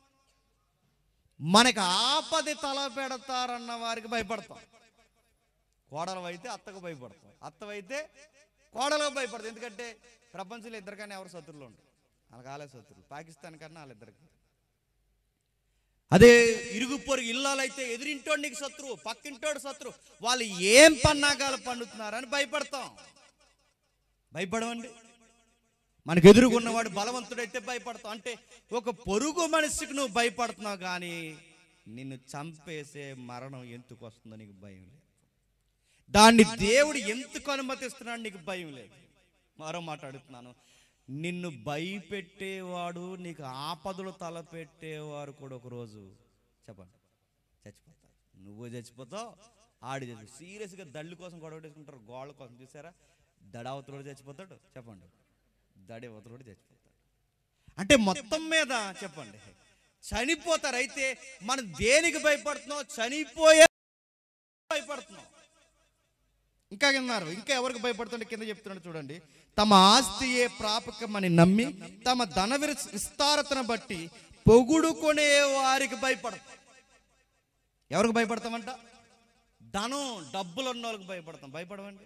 మనకు ఆపది తల పెడతారన్న వారికి భయపడతాం కోడలు అయితే అత్తకు భయపడతాం అత్తవైతే కోడలకు భయపడతాం ఎందుకంటే ప్రపంచంలో ఇద్దరికన్నా ఎవరు శత్రువులు ఉండరు వాళ్ళకి వాళ్ళే శత్రువులు పాకిస్తాన్ కన్నా వాళ్ళిద్దరికి అదే ఇరుగు పొరుగు ఇల్లాలైతే ఎదురింటోడు నీకు శత్రువు పక్కింటోడు శత్రువు వాళ్ళు ఏం పన్నాగాలు పండుతున్నారని భయపడతాం భయపడమండి మనకు ఎదురుగున్నవాడు బలవంతుడైతే భయపడతావు అంటే ఒక పొరుగు మనిషికి నువ్వు భయపడుతున్నావు కానీ నిన్ను చంపేసే మరణం ఎందుకు వస్తుందో నీకు భయం లేదు దాన్ని దేవుడు ఎందుకు అనుమతిస్తున్నాడు నీకు భయం లేదు మరో మాట అడుగుతున్నాను నిన్ను భయపెట్టేవాడు నీకు ఆపదలు తలపెట్టేవారు కూడా ఒకరోజు చెప్పండి చచ్చిపోతారు నువ్వు చచ్చిపోతావు ఆడు సీరియస్గా దళ్ళు కోసం గొడవ వేసుకుంటారు గోళ్ళ కోసం చూసారా దడ అవతలోడు చచ్చిపోతాడు చెప్పండి దడి అవతలోడు చచ్చిపోతాడు అంటే మొత్తం మీద చెప్పండి చనిపోతారు అయితే మనం దేనికి భయపడుతున్నాం చనిపోయే భయపడుతున్నాం ఇంకా విన్నారు ఇంకా ఎవరికి భయపడుతుంటే కింద చెప్తున్నాడు చూడండి తమ ఆస్తియే ప్రాపకమని నమ్మి తమ ధన విర- విస్తారతను బట్టి పొగుడుకునే వారికి భయపడతాం ఎవరికి భయపడతామంట ధనం డబ్బులు ఉన్న వాళ్ళకి భయపడతాం భయపడమండి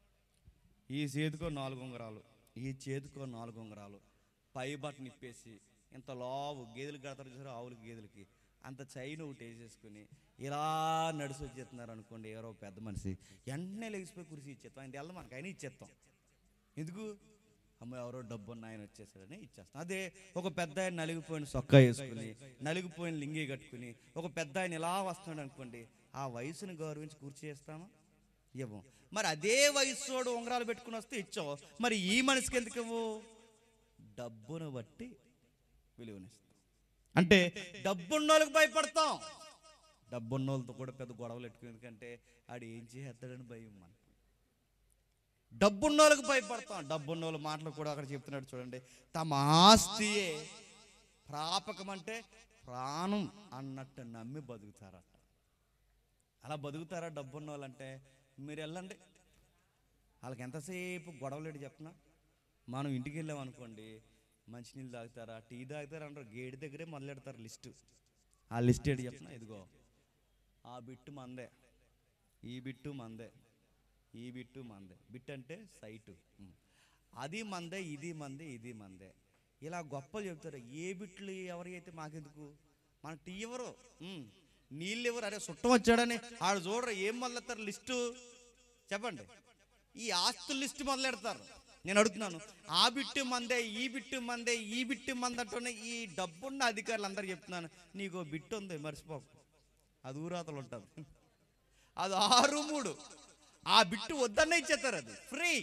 ఈ చేతికో నాలుగు ఉంగరాలు ఈ చేతికో నాలుగు ఉంగరాలు పై బట్టను ఇప్పేసి ఇంత లావు గేదెలు కడతారు చూసారు ఆవులకి గేదెలకి అంత చైన్ ఒకటి వేసేసుకుని ఇలా నడిచి వచ్చేస్తున్నారు అనుకోండి ఎవరో పెద్ద మనిషి వెంటనే లెగిసిపోయి కురిసి ఇచ్చేస్తాం ఆయన తెల్ల మనకి అయినా ఇచ్చేస్తాం ఎందుకు అమ్మ ఎవరో డబ్బు ఉన్న ఆయన వచ్చేసాడని ఇచ్చేస్తాం అదే ఒక పెద్ద ఆయన నలిగిపోయిన సొక్కా వేసుకుని నలిగిపోయిన లింగి కట్టుకుని ఒక పెద్ద ఆయన ఇలా వస్తున్నాడు అనుకోండి ఆ వయసుని గౌరవించి కూర్చి చేస్తామా ఇవ్వం మరి అదే వయసుడు ఉంగరాలు పెట్టుకుని వస్తే ఇచ్చావు మరి ఈ మనిషికి ఎందుకు ఇవ్వు డబ్బును బట్టి విలువనిస్తాం అంటే డబ్బున్నోళ్ళకి భయపడతాం డబ్బున్నోళ్ళతో కూడా పెద్ద గొడవలు పెట్టుకుని ఎందుకంటే ఆడు ఏం చేస్తాడని భయం మనకి డబ్బున్నోళ్ళకి భయపడతాం డబ్బున్నోళ్ళ మాటలు కూడా అక్కడ చెప్తున్నాడు చూడండి తమ ఆస్తియే ప్రాపకం అంటే ప్రాణం అన్నట్టు నమ్మి బతుకుతారట అలా బతుకుతారా డబ్బున్న వాళ్ళంటే మీరు వెళ్ళండి వాళ్ళకి ఎంతసేపు గొడవలేడు చెప్పనా మనం ఇంటికి వెళ్ళాం అనుకోండి మంచినీళ్ళు తాగుతారా టీ తాగుతారా అంటారు గేట్ దగ్గరే మొదలెడతారు లిస్టు ఆ లిస్ట్ ఏంటి చెప్పనా ఇదిగో ఆ బిట్టు మందే ఈ బిట్టు మందే ఈ బిట్టు మందే బిట్ అంటే సైటు ఉమ్. అది మందే ఇది మందే ఇది మందే ఇలా గొప్పలు చెప్తారు ఏ బిట్లు ఎవరి అయితే మాకెందుకు మన టీ ఎవరు ఉమ్. నీళ్ళు ఎవరు అరే చుట్టం వచ్చాడని ఆడు చూడరు ఏం మొదలెడతారు లిస్టు చెప్పండి ఈ ఆస్తుల లిస్టు మొదలెడతారు నేను అడుగుతున్నాను ఆ బిట్టు మందే ఈ బిట్టు మందే ఈ బిట్టు మందంటూనే ఈ డబ్బున్న అధికారులు అందరు చెప్తున్నాను నీకు ఓ బిట్టు ఉంది మర్చిపోకు అది ఊరాతలు ఉంటుంది అది ఆరు మూడు ఆ బిట్టు వద్దన్న ఇచ్చేస్తారు అది ఫ్రీ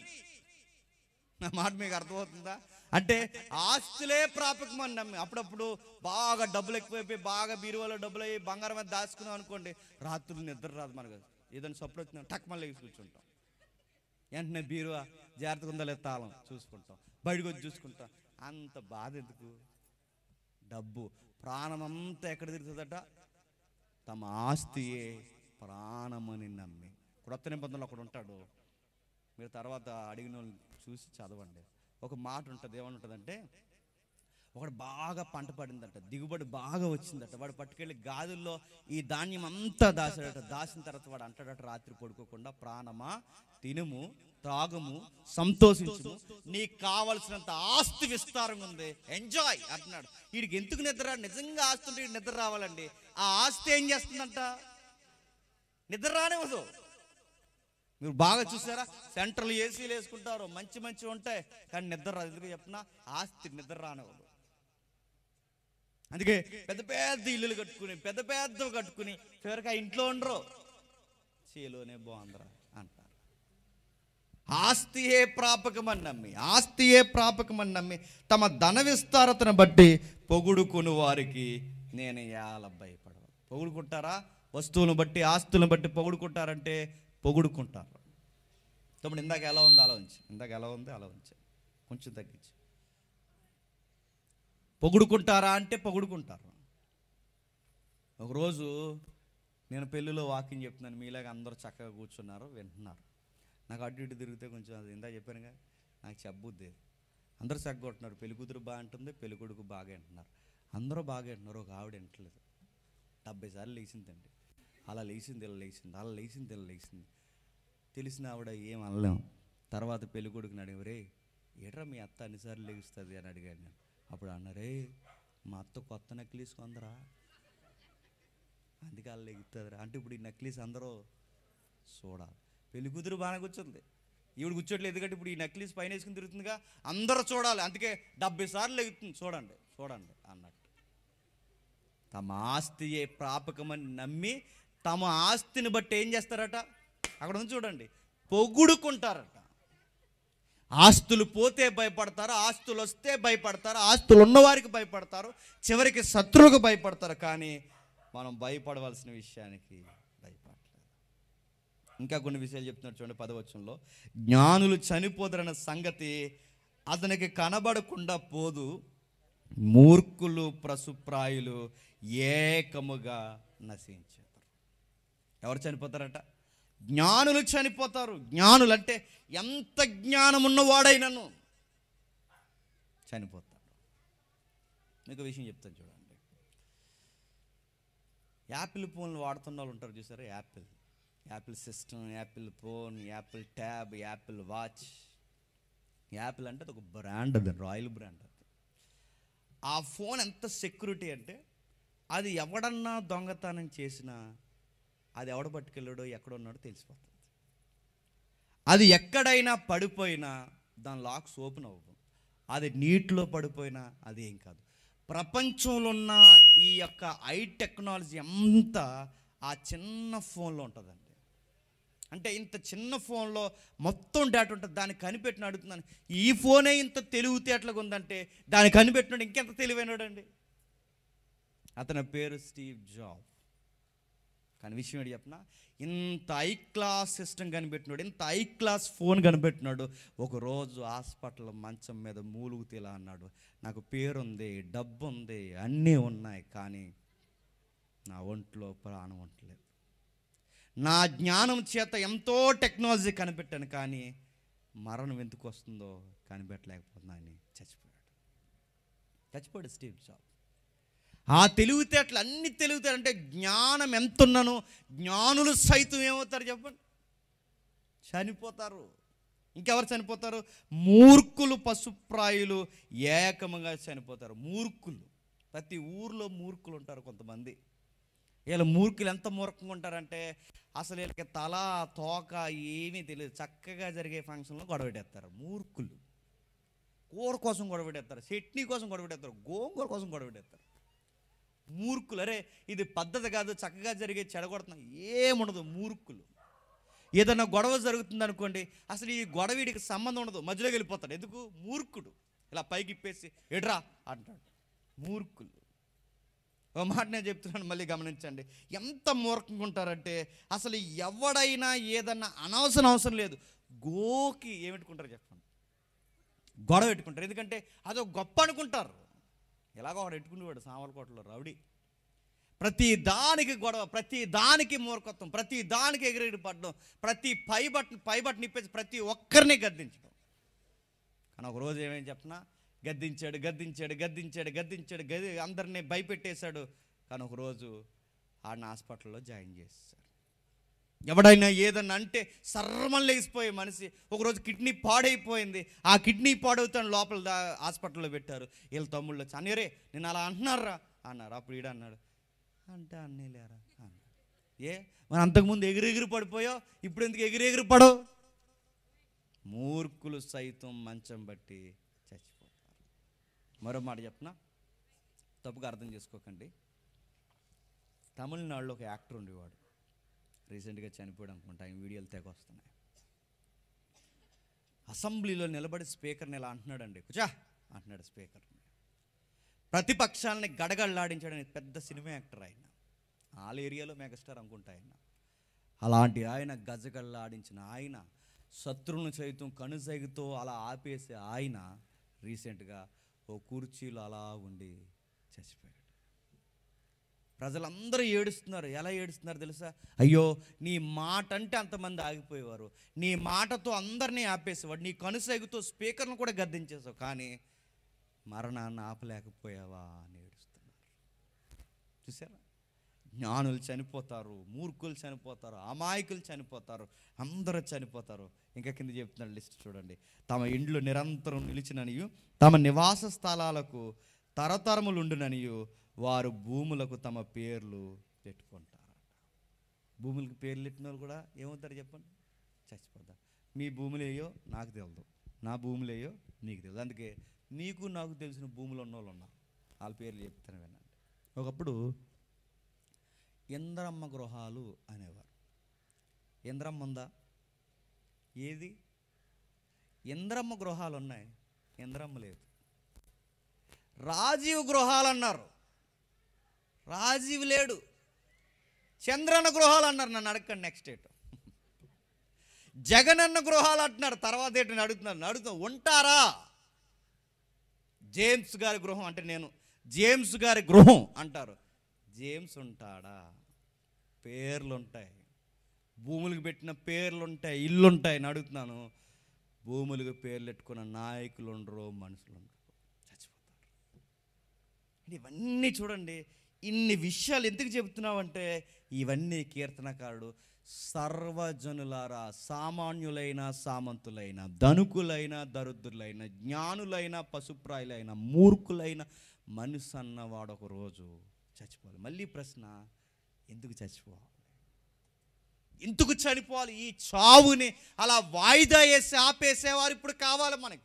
నా మాట మీకు అర్థమవుతుందా అంటే ఆస్తులే ప్రాపకమని నమ్మి అప్పుడప్పుడు బాగా డబ్బులు ఎక్కువైపోయి బాగా బీరువాలో డబ్బులు అయ్యి బంగారం మీద దాచుకున్నాం అనుకోండి రాత్రులు నిద్ర రాదు మనకు ఏదైనా సప్పుడు వచ్చినా టక్ మళ్ళీ లేచి కూర్చుంటాం వెంటనే బీరువా జాగ్రత్తగా ఉందా లేదా తాళం చూసుకుంటాం బయటకు వచ్చి చూసుకుంటాం అంత బాధ ఎందుకు డబ్బు ప్రాణమంతా ఎక్కడ తిరుగుతుందట తమ ఆస్తియే ప్రాణమని నమ్మి క్రొత్త నిబంధనలు ఒకడు ఉంటాడు మీరు తర్వాత అడిగిన వాళ్ళని చూసి చదవండి ఒక మాట ఉంటుంది ఏమనుంటుందంటే ఒకడు బాగా పంట పడిందట దిగుబడి బాగా వచ్చిందట వాడు పట్టుకెళ్ళి గాదుల్లో ఈ ధాన్యం అంతా దాచాడట దాచిన తర్వాత వాడు అంటాడట రాత్రి పడుకోకుండా ప్రాణమా తినుము త్రాగము సంతోషించుము నీకు కావలసినంత ఆస్తి విస్తారంగా ఉంది ఎంజాయ్ అంటున్నాడు వీడికి ఎందుకు నిద్ర రాదు? నిజంగా ఆస్తి ఉంటే వీడికి నిద్ర రావాలండి ఆ ఆస్తి ఏం చేస్తుందంట నిద్ర రానివ్వదు మీరు బాగా చూసారా సెంట్రల్ ఏసీలు వేసుకుంటారు మంచి మంచి ఉంటాయి కానీ నిద్ర రాదు ఎందుకు చెప్పినా ఆస్తి నిద్ర రానివ్వదు అందుకే పెద్ద పెద్ద ఇల్లులు కట్టుకుని పెద్ద పెద్ద కట్టుకుని చివరికి ఆ ఇంట్లో ఉండరు చేలోనే బాగుందిరా అంటారు ఆస్తియే ప్రాపకమని నమ్మి ఆస్తియే ప్రాపకమని నమ్మి తమ ధన విస్తారతను బట్టి పొగుడుకుని వారికి నేను ఎలా భయపడవు పొగుడుకుంటారా వస్తువులను బట్టి ఆస్తులను బట్టి పొగుడుకుంటారంటే పొగుడుకుంటారు తమ్ముడు ఇందాక ఎలా ఉందో అలా ఉంచి ఇందాక ఎలా ఉందో అలా ఉంచి కొంచెం తగ్గించి పొగుడుకుంటారా అంటే పొగుడుకుంటారు ఒకరోజు నేను పెళ్ళిలో వాకింగ్ చెప్తున్నాను మీలాగా అందరూ చక్కగా కూర్చున్నారు వింటున్నారు నాకు అటు ఇటు తిరిగితే కొంచెం అది ఇందా చెప్పానుగా నాకు చెప్పబుద్ది అందరూ చక్కగా ఉంటున్నారు పెళ్లి కూతురు బాగా అంటుంది పెళ్లి కొడుకు బాగా వింటున్నారు అందరూ బాగా వింటున్నారు ఒక ఆవిడ వింటలేదు డెబ్బై సార్లు లేచిందండి అలా లేచింది ఇలా లేచింది అలా లేచింది ఇలా లేచింది తెలిసిన ఆవిడ ఏం అనలేం తర్వాత పెళ్లి కొడుకుని అడిగి రే ఏట్రా మీ అత్త అన్నిసార్లు లేగుస్తుంది అని అడిగాను నేను అప్పుడు అన్నారే మా అత్త కొత్త నెక్లెస్ కొందరా అందుకే అలా లెగుతుందిరా అంటే ఇప్పుడు ఈ నెక్లెస్ అందరూ చూడాలి పెళ్లి కూతురు బాగానే కూర్చుంది ఈవిడ కూర్చోట్లేదు ఎందుకంటే ఇప్పుడు ఈ నెక్లెస్ పైన వేసుకుని తిరుగుతుందిగా అందరూ చూడాలి అందుకే డెబ్బై సార్లు లెగుతుంది చూడండి చూడండి అన్నట్టు తమ ఆస్తియే ప్రాపకమని నమ్మి తమ ఆస్తిని బట్టి ఏం చేస్తారట అక్కడ ఉంది చూడండి పొగుడుకుంటారట ఆస్తులు పోతే భయపడతారు ఆస్తులు వస్తే భయపడతారు ఆస్తులు ఉన్నవారికి భయపడతారు చివరికి శత్రువులకు భయపడతారు కానీ మనం భయపడవలసిన విషయానికి భయపడలేదు ఇంకా కొన్ని విషయాలు చెప్తున్నారు చూడండి పదవచనంలో జ్ఞానులు చనిపోతారన్న సంగతి అతనికి కనబడకుండా పోదు మూర్ఖులు ప్రసుప్రాయులు ఏకముగా నశించారు ఎవరు చనిపోతారట జ్ఞానులు చనిపోతారు జ్ఞానులు అంటే ఎంత జ్ఞానం ఉన్నవాడైనను చనిపోతాడు మీకు విషయం చెప్తాను చూడండి యాపిల్ ఫోన్లు వాడుతున్న వాళ్ళు ఉంటారు చూసారా Apple Apple system Apple phone Apple tab Apple watch Apple అంటే అది ఒక బ్రాండ్ అది రాయల్ బ్రాండ్ అది ఆ ఫోన్ ఎంత సెక్యూరిటీ అంటే అది ఎవడన్నా దొంగతనం చేసినా అది ఎవడ పట్టుకెళ్ళాడో ఎక్కడ ఉన్నాడో తెలిసిపోతుంది అది ఎక్కడైనా పడిపోయినా దాని లాక్స్ ఓపెన్ అవ్వవు అది నీటిలో పడిపోయినా అది ఏం కాదు ప్రపంచంలో ఉన్న ఈ యొక్క ఐ టెక్నాలజీ అంతా ఆ చిన్న ఫోన్లో ఉంటుందండి అంటే ఇంత చిన్న ఫోన్లో మొత్తం డేటా ఉంటుంది దాన్ని కనిపెట్టిన అడుగుతున్నాను ఈ ఫోనే ఇంత తెలివితేటలుగా ఉందంటే దాన్ని కనిపెట్టినాడు ఇంకెంత తెలివైనాడండి అతని పేరు స్టీవ్ జాబ్ కానీ విషయం ఏంటి చెప్పనా ఇంత ఐ క్లాస్ సిస్టమ్ కనిపెట్టినాడు ఇంత ఐ క్లాస్ ఫోన్ కనిపెట్టినాడు ఒకరోజు హాస్పిటల్ మంచం మీద మూలుగుతీలా అన్నాడు నాకు పేరుంది డబ్బు ఉంది అన్నీ ఉన్నాయి కానీ నా ఒంట్లో ప్రాణం ఉండలేదు నా జ్ఞానం చేత ఎంతో టెక్నాలజీ కనిపెట్టాను కానీ మరణం ఎందుకు వస్తుందో కనిపెట్టలేకపోతున్నా అని చచ్చిపోయాడు చచ్చిపోయాడు స్టీవ్ జాబ్ ఆ తెలివితేటలు అన్ని తెలివితేటలు అంటే జ్ఞానం ఎంత ఉన్నానో జ్ఞానులు సైతం ఏమవుతారు చెప్పండి చనిపోతారు ఇంకెవరు చనిపోతారు మూర్ఖులు పశుప్రాయులు ఏకముగా చనిపోతారు మూర్ఖులు ప్రతి ఊర్లో మూర్ఖులు ఉంటారు కొంతమంది వీళ్ళ మూర్ఖులు ఎంత మూర్ఖంగా ఉంటారంటే అసలు వీళ్ళకి తల తోక ఏమీ తెలియదు చక్కగా జరిగే ఫంక్షన్లో గొడవెట్టేస్తారు మూర్ఖులు కూర కోసం గొడవెట్టేస్తారు చట్నీ కోసం గొడవెట్టేస్తారు గోంగూర కోసం గొడవెట్టేస్తారు మూర్ఖులు అరే ఇది పద్ధతి కాదు చక్కగా జరిగే చెడగొడుతున్నా ఏముండదు మూర్ఖులు ఏదైనా గొడవ జరుగుతుంది అనుకోండి అసలు ఈ గొడవ వీడికి సంబంధం ఉండదు మధ్యలోకి వెళ్ళిపోతాడు ఎందుకు మూర్ఖుడు ఇలా పైకి ఇప్పేసి ఎడ్రా అంటాడు మూర్ఖులు ఓ మాట నేను చెప్తున్నాను మళ్ళీ గమనించండి ఎంత మూర్ఖంగా ఉంటారంటే అసలు ఎవడైనా ఏదన్నా అనవసరం అవసరం లేదు గోకి ఏమిట్టుకుంటారు చెప్పండి గొడవ పెట్టుకుంటారు ఎందుకంటే అదో గొప్ప అనుకుంటారు ఎలాగో వాడు పెట్టుకునేవాడు సామర్లకోటలో రౌడీ ప్రతి దానికి గొడవ ప్రతి దానికి మూర్ఖత్వం ప్రతి దానికి ఎగిరెగిరి పడడం ప్రతి పై బట్టను పై బట్టను ఇప్పేసి ప్రతి ఒక్కరిని గద్దించడం కానీ ఒక రోజు ఏమేమి చెప్పనా గద్దించాడు గద్దించాడు గద్దించాడు గద్దించాడు గది అందరినీ భయపెట్టేశాడు కానీ ఒకరోజు ఆడిని హాస్పిటల్లో జాయిన్ చేశారు ఎవడైనా ఏదన్నా అంటే సర్రమని లేచిపోయే మనిషి ఒకరోజు కిడ్నీ పాడైపోయింది ఆ కిడ్నీ పాడవుతాను లోపల దా హాస్పిటల్లో పెట్టారు వీళ్ళ తమ్ముళ్ళు వచ్చి అన్నరే నేను అలా అంటున్నారా అన్నారు అప్పుడు ఈడ అన్నాడు అంటే అన్నీలేరా అన్నాడు ఏ మరి అంతకుముందు ఎగిరెగిరి పడిపోయావు ఇప్పుడు ఎందుకు ఎగిరెగిరి పడవు మూర్ఖులు సైతం మంచం బట్టి చచ్చిపోతారు మరో మాట చెప్పనా తప్పుగా అర్థం చేసుకోకండి తమిళనాడులో ఒక యాక్టర్ ఉండేవాడు రీసెంట్గా చనిపోయాడు అనుకుంటా ఆయన వీడియోలు తెగ వస్తున్నాయి అసెంబ్లీలో నిలబడి స్పీకర్ని ఇలా అంటున్నాడండి కుచా అంటున్నాడు స్పీకర్ని ప్రతిపక్షాలని గడగడలాడించడానికి పెద్ద సినిమా యాక్టర్ ఆయన వాళ్ళ ఏరియాలో మెగాస్టార్ అనుకుంటా ఆయన అలాంటి ఆయన గజగల్లాడించిన ఆయన శత్రువును సైతం కనుసైగుతో అలా ఆపేసే ఆయన రీసెంట్గా ఓ కుర్చీలో అలా ఉండి చచ్చిపోయాడు ప్రజలందరూ ఏడుస్తున్నారు ఎలా ఏడుస్తున్నారు తెలుసా అయ్యో నీ మాట అంటే అంతమంది ఆగిపోయేవారు నీ మాటతో అందరినీ ఆపేసేవాడు నీ కనుసైగుతో స్పీకర్ను కూడా గద్దించేసావు కానీ మరణాన్ని ఆపలేకపోయావా అని ఏడుస్తున్నారు చూసారా జ్ఞానులు చనిపోతారు మూర్ఖులు చనిపోతారు అమాయకులు చనిపోతారు అందరూ చనిపోతారు ఇంకా కింద చెప్తున్నాడు లిస్ట్ చూడండి తమ ఇండ్లు నిరంతరం నిలిచిననియు తమ నివాస స్థలాలకు తరతరములుండుననియు వారు భూములకు తమ పేర్లు పెట్టుకుంటారట భూములకు పేర్లు పెట్టిన వాళ్ళు కూడా ఏమవుతారు చెప్పండి చచ్చిపోతారు మీ భూములు ఏయో నాకు తెలియదు నా భూములు ఏయో నీకు తెలియదు అందుకే నీకు నాకు తెలిసిన భూములు ఉన్న వాళ్ళు ఉన్నారు వాళ్ళ పేర్లు చెప్తాను వినండి ఒకప్పుడు ఇంద్రమ్మ గృహాలు అనేవారు ఇంద్రమ్మ ఉందా ఏది ఇంద్రమ్మ గృహాలు ఉన్నాయి ఇంద్రమ్మ లేదు రాజీవ్ గృహాలు అన్నారు రాజీవ్ లేడు చంద్రన్న గృహాలు అన్నారు నన్ను అడగండి నెక్స్ట్ డేట్ జగనన్న గృహాలు అంటున్నారు తర్వాత ఏంటని అడుగుతున్నారు అడుగుతా ఉంటారా జేమ్స్ గారి గృహం అంటే నేను జేమ్స్ గారి గృహం అంటారు జేమ్స్ ఉంటాడా పేర్లు ఉంటాయి భూములకు పెట్టిన పేర్లు ఉంటాయి ఇల్లు ఉంటాయి అని అడుగుతున్నాను భూములకు పేర్లు పెట్టుకున్న నాయకులు ఉండరు మనుషులు ఉండరు చచ్చిపోతారు ఇవన్నీ చూడండి ఇన్ని విషయాలు ఎందుకు చెబుతున్నావంటే ఇవన్నీ కీర్తనకారుడు సర్వజనులారా సామాన్యులైన సామంతులైన ధనుకులైన దరిద్రులైన జ్ఞానులైన పశుప్రాయులైన మూర్ఖులైన మనిషి అన్నవాడు ఒక రోజు చచ్చిపోవాలి మళ్ళీ ప్రశ్న ఎందుకు చచ్చిపోవాలి ఎందుకు చనిపోవాలి ఈ చావుని అలా వాయిదా వేసి ఆపేసేవారు ఇప్పుడు కావాలి మనకి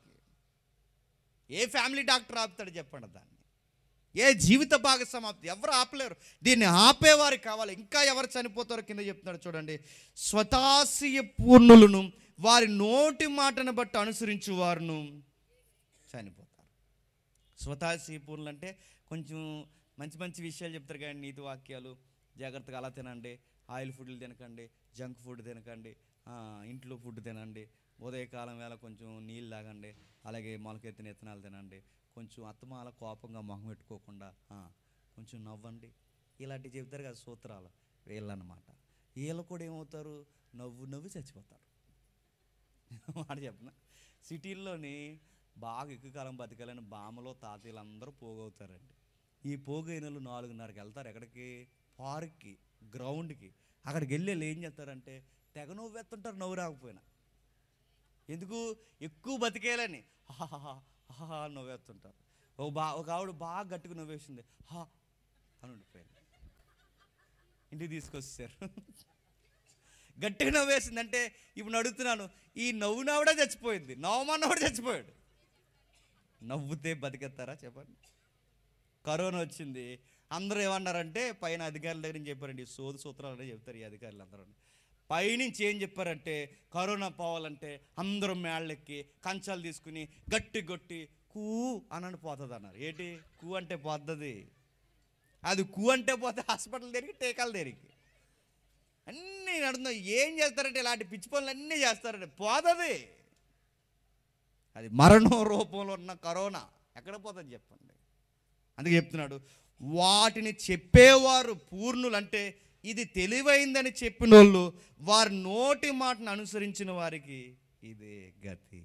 ఏ ఫ్యామిలీ డాక్టర్ ఆపుతాడు చెప్పండి దాన్ని ఏ జీవిత భాగస్వామి ఎవరు ఆపలేరు దీన్ని ఆపేవారు కావాలి ఇంకా ఎవరు చనిపోతారో కింద చెప్తున్నాడు చూడండి స్వతాశీయ పూర్ణులను వారి నోటి మాటను బట్టి అనుసరించు వారును చనిపోతారు స్వతాశీయ పూర్ణులు అంటే కొంచెం మంచి మంచి విషయాలు చెప్తారు కానీ నీతి వాక్యాలు జాగ్రత్తగా అలా తినండి ఆయిల్ ఫుడ్లు తినకండి జంక్ ఫుడ్ తినకండి ఆ, ఇంట్లో ఫుడ్ తినండి ఉదయకాలం వేళ కొంచెం నీళ్ళు తాగండి అలాగే మొలకెత్తిన విత్తనాలు తినండి కొంచెం అత్తమాల కోపంగా మొహం పెట్టుకోకుండా ఆ, కొంచెం నవ్వండి ఇలాంటివి చెప్తారు కదా సూత్రాలు వీళ్ళన్నమాట వీళ్ళు కూడా ఏమవుతారు నవ్వు నవ్వు చచ్చిపోతారు మాట చెప్పిన సిటీల్లోని బాగా ఎక్కువ కాలం బతకాలని బామలో తాతయ్యలు అందరూ పోగవుతారండి ఈ పోగైనలు నాలుగున్నరకి వెళ్తారు ఎక్కడికి పార్క్కి గ్రౌండ్కి అక్కడికి వెళ్ళి వాళ్ళు ఏం చేస్తారంటే తెగ నవ్వు ఎత్తుంటారు నవ్వు రాకపోయినా ఎందుకు ఎక్కువ బతికేయాలని హాహాహా, హాహా అని నవ్వేస్తుంటారు ఒక బా ఒక ఆవిడ బాగా గట్టిగా నవ్వేసింది హా అని ఉండిపోయింది ఇంటికి తీసుకొచ్చారు గట్టిగా నవ్వేసిందంటే ఇప్పుడు అడుగుతున్నాను ఈ నవ్వు నవ్వుడే చచ్చిపోయింది నవ్వమన్నవాడు చచ్చిపోయాడు నవ్వుతే బతికెత్తారా చెప్పండి కరోనా వచ్చింది అందరూ ఏమన్నారంటే పైన అధికారుల దగ్గర నుంచి చెప్పారండి సోదు సూత్రాలు చెప్తారు ఈ అధికారులు అందరూ పైనుంచి ఏం చెప్పారంటే కరోనా పోవాలంటే అందరూ మేళ్ళెక్కి కంచాలు తీసుకుని గట్టి గట్టి కూ అని పోతుంది అన్నారు ఏంటి కూ అంటే పోతుంది అది కూ అంటే పోతే హాస్పిటల్ దేనికి టీకాలు దేనికి అన్నీ నడుతున్నాయి ఏం చేస్తారంటే ఇలాంటి పిచ్చి పనులు అన్నీ చేస్తారంటే పోతుంది అది మరణం రూపంలో ఉన్న కరోనా ఎక్కడ పోతుంది చెప్పండి అందుకే చెప్తున్నాడు వాటిని చెప్పేవారు పూర్ణులు అంటే ఇది తెలివైందని చెప్పిన వాళ్ళు వారి నోటి మాటను అనుసరించిన వారికి ఇదే గతి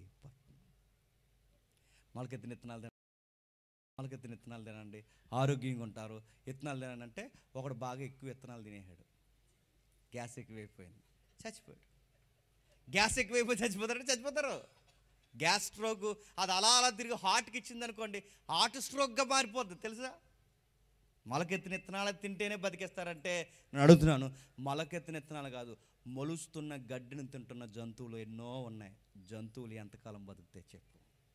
మొలకెత్తిన విత్తనాలు తినండి మొలకెత్తిన విత్తనాలు తినండి ఆరోగ్యంగా ఉంటారు విత్తనాలు తినండి అంటే ఒకడు బాగా ఎక్కువ విత్తనాలు తినేసాడు గ్యాస్ ఎక్కువైపోయింది చచ్చిపోయాడు గ్యాస్ ఎక్కువైపోయి చచ్చిపోతారంటే చచ్చిపోతారు గ్యాస్ స్ట్రోక్ అది అలా అలా తిరిగి హార్ట్కి ఇచ్చింది అనుకోండి హార్ట్ స్ట్రోక్గా మారిపోద్ది తెలుసా మొలకెత్తిన విత్తనాలు తింటేనే బతికేస్తారంటే నేను అడుగుతున్నాను మొలకెత్తిన విత్తనాలు కాదు మొలుస్తున్న గడ్డిని తింటున్న జంతువులు ఎన్నో ఉన్నాయి జంతువులు ఎంతకాలం బతుకుతాయి చెప్పు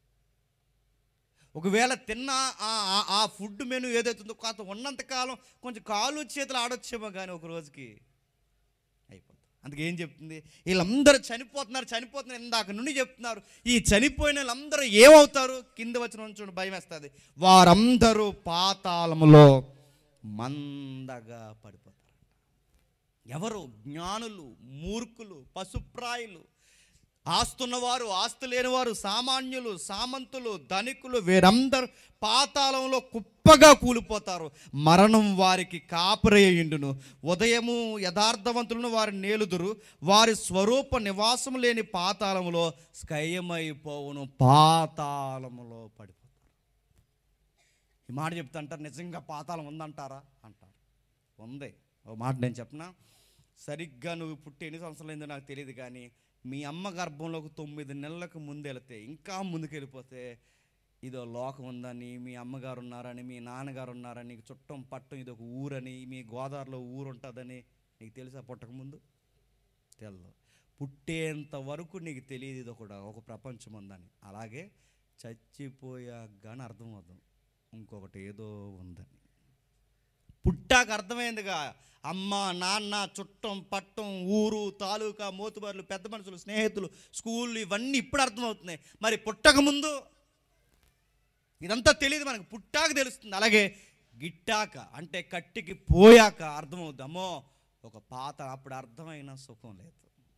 ఒకవేళ తిన్న ఆ- ఆ- ఆ ఫుడ్ మెను ఏదైతుందో కాస్త ఉన్నంతకాలం కొంచెం కాలు చేతులు ఆడొచ్చేమో కానీ ఒక రోజుకి అయిపోతుంది అందుకే ఏం చెప్తుంది వీళ్ళందరూ చనిపోతున్నారు చనిపోతున్నారు ఇందాక నుండి చెప్తున్నారు ఈ చనిపోయిన వాళ్ళందరూ ఏమవుతారు కింద వచ్చిన చూడండి భయం వేస్తుంది వారందరూ పాతాళములో మందగా పడిపోతారు ఎవరు జ్ఞానులు మూర్ఖులు పశుప్రాయులు ఆస్తున్నవారు ఆస్తు లేనివారు సామాన్యులు సామంతులు ధనికులు వీరందరూ పాతాళంలో కుప్పగా కూలిపోతారు మరణం వారికి కాపురయ్యుండును ఉదయము యథార్థవంతులను వారి నేలుదురు వారి స్వరూప నివాసం లేని పాతాళములో స్కయమైపోవును పాతాళములో పడిపోతారు ఈ మాట చెప్తుంటారు నిజంగా పాతాళం ఉందంటారా అంటారు ఉంది ఓ మాట నేను చెప్పనా సరిగ్గా నువ్వు పుట్టి ఎన్ని సంవత్సరాలు అయిందో నాకు తెలియదు కానీ మీ అమ్మ గర్భంలోకి తొమ్మిది నెలలకు ముందు వెళితే ఇంకా ముందుకు వెళ్ళిపోతే ఇదో లోకం ఉందని మీ అమ్మగారు ఉన్నారని మీ నాన్నగారు ఉన్నారని నీకు చుట్టం పట్టం ఇది ఒక ఊరని మీ గోదావరిలో ఊరు ఉంటుందని నీకు తెలుసా పుట్టకముందు తెలదు పుట్టేంత వరకు నీకు తెలియదు ఇది ఒక ఒక ప్రపంచం ఉందని అలాగే చచ్చిపోయాక కానీ అర్థమవుతుంది ఇంకొకటి ఏదో ఉందని పుట్టాక అర్థమైందిగా అమ్మ నాన్న చుట్టం పట్టం ఊరు తాలూకా మోతుబార్లు పెద్ద మనుషులు స్నేహితులు స్కూళ్ళు ఇవన్నీ ఇప్పుడు అర్థమవుతున్నాయి మరి పుట్టక ముందు ఇదంతా తెలియదు మనకు పుట్టాక తెలుస్తుంది అలాగే గిట్టాక అంటే కట్టికి పోయాక అర్థమవుద్ది అమ్మో ఒక పాత అప్పుడు అర్థమైన సుఖం లేదు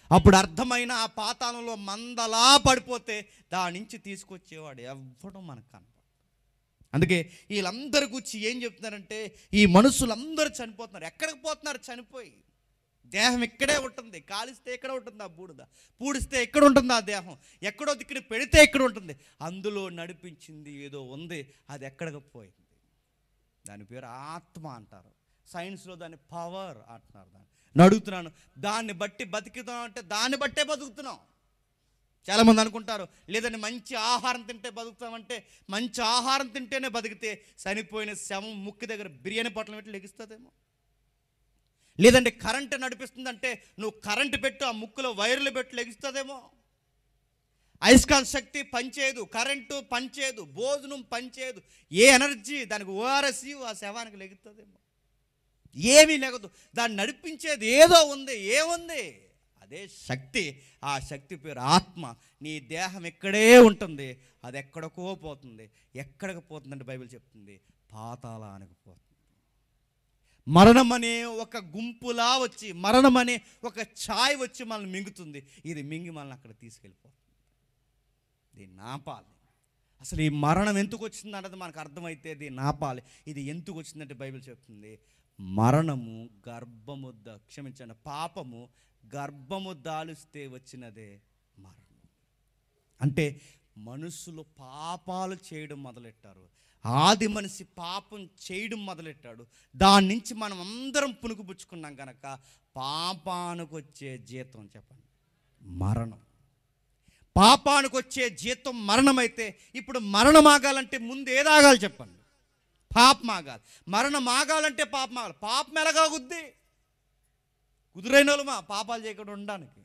అప్పుడు అర్థమైన ఆ పాతాళంలో మందలా పడిపోతే దాని నుంచి తీసుకొచ్చేవాడు ఎవ్వడం మనకు కనపడదు అందుకే వీళ్ళందరి గురించి ఏం చెప్తున్నారంటే ఈ మనుషులందరూ చనిపోతున్నారు ఎక్కడికి పోతున్నారు చనిపోయి దేహం ఇక్కడే ఉంటుంది కాలిస్తే ఎక్కడ ఉంటుంది ఆ బూడిద పూడిస్తే ఎక్కడ ఉంటుంది ఆ దేహం ఎక్కడో దిక్కున పెడితే ఎక్కడ ఉంటుంది అందులో నడిపించింది ఏదో ఉంది అది ఎక్కడికి పోయింది దాని పేరు ఆత్మ అంటారు సైన్స్లో దాన్ని పవర్ అంటున్నారు దాన్ని నేను అడుగుతున్నాను దాన్ని బట్టి బతుకుతున్నాం అంటే దాన్ని బట్టే బతుకుతున్నాం చాలామంది అనుకుంటారు లేదంటే మంచి ఆహారం తింటే బతుకుతామంటే మంచి ఆహారం తింటేనే బతికితే చనిపోయిన శవం ముక్కు దగ్గర బిర్యానీ పొట్లం పెట్టి లెగిస్తుందేమో లేదంటే కరెంటు నడిపిస్తుందంటే నువ్వు కరెంటు పెట్టు ఆ ముక్కులో వైర్లు పెట్టి లెగిస్తుందేమో అయస్కాంత శక్తి పనిచేయదు కరెంటు పనిచేయదు భోజనం పనిచేయదు ఏ ఎనర్జీ దానికి ఓఆర్ఎస్ ఆ శవానికి లెగుతుందేమో ఏమీ లేకదు దాన్ని నడిపించేది ఏదో ఉంది ఏముంది అదే శక్తి ఆ శక్తి పేరు ఆత్మ నీ దేహం ఇక్కడే ఉంటుంది అది ఎక్కడికో పోతుంది ఎక్కడికి పోతుందంటే బైబిల్ చెప్తుంది పాతాళానికి పోతుంది మరణం అనే ఒక గుంపులా వచ్చి మరణం అనే ఒక ఛాయ్ వచ్చి మనల్ని మింగుతుంది ఇది మింగి మనల్ని అక్కడ తీసుకెళ్ళిపోతుంది దీన్ని నాపాలి అసలు ఈ మరణం ఎందుకు వచ్చింది అన్నది మనకు అర్థమైతే దీన్ని నాపాలి ఇది ఎందుకు వచ్చిందంటే బైబిల్ చెప్తుంది మరణము గర్భము ద- క్షమించండి పాపము గర్భము దాలుస్తే వచ్చినదే మరణం అంటే మనుషులు పాపాలు చేయడం మొదలెట్టారు ఆది మనిషి పాపం చేయడం మొదలెట్టాడు దాని నుంచి మనం అందరం పుణుకుపుచ్చుకున్నాం కనుక పాపానికి వచ్చే జీతం చెప్పండి మరణం పాపానికి వచ్చే జీతం మరణమైతే ఇప్పుడు మరణం ఆగాలంటే ముందు ఏది ఆగాలి చెప్పండి పాపం ఆగాలి మరణం ఆగాలంటే పాపం ఆగాలి పాపం ఎలాగాగుద్ది కుదురైన వాళ్ళు మా పాపాలు చేయకుండా ఉండడానికి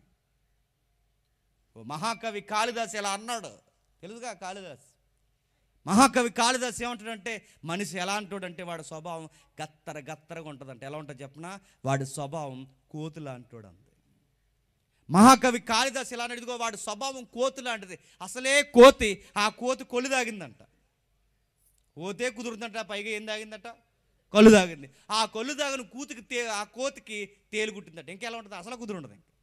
ఓ మహాకవి కాళిదాస్ ఎలా అన్నాడు తెలుసుగా కాళిదాస్ మహాకవి కాళిదాస్ ఏమంటాడంటే మనిషి ఎలా అంటాడంటే వాడి స్వభావం గత్తర గత్తరగా ఉంటుందంటే ఎలా ఉంటుంది చెప్పనా వాడి స్వభావం కోతులా అంటాడు అంతే మహాకవి కాళిదాస్ ఎలా అడిగిగో వాడి స్వభావం కోతి లాంటిది అసలే కోతి ఆ కోతి కొలు తాగిందంట కోతే కుదురుతుందంట పైగా ఏం తాగిందట కళ్ళు తాగింది ఆ కళ్ళు తాగిన కూతికి తే ఆ కోతికి తేలు కుట్టిందట ఇంకెలా ఉంటుంది అసలు కుదురు ఉండదు ఇంకా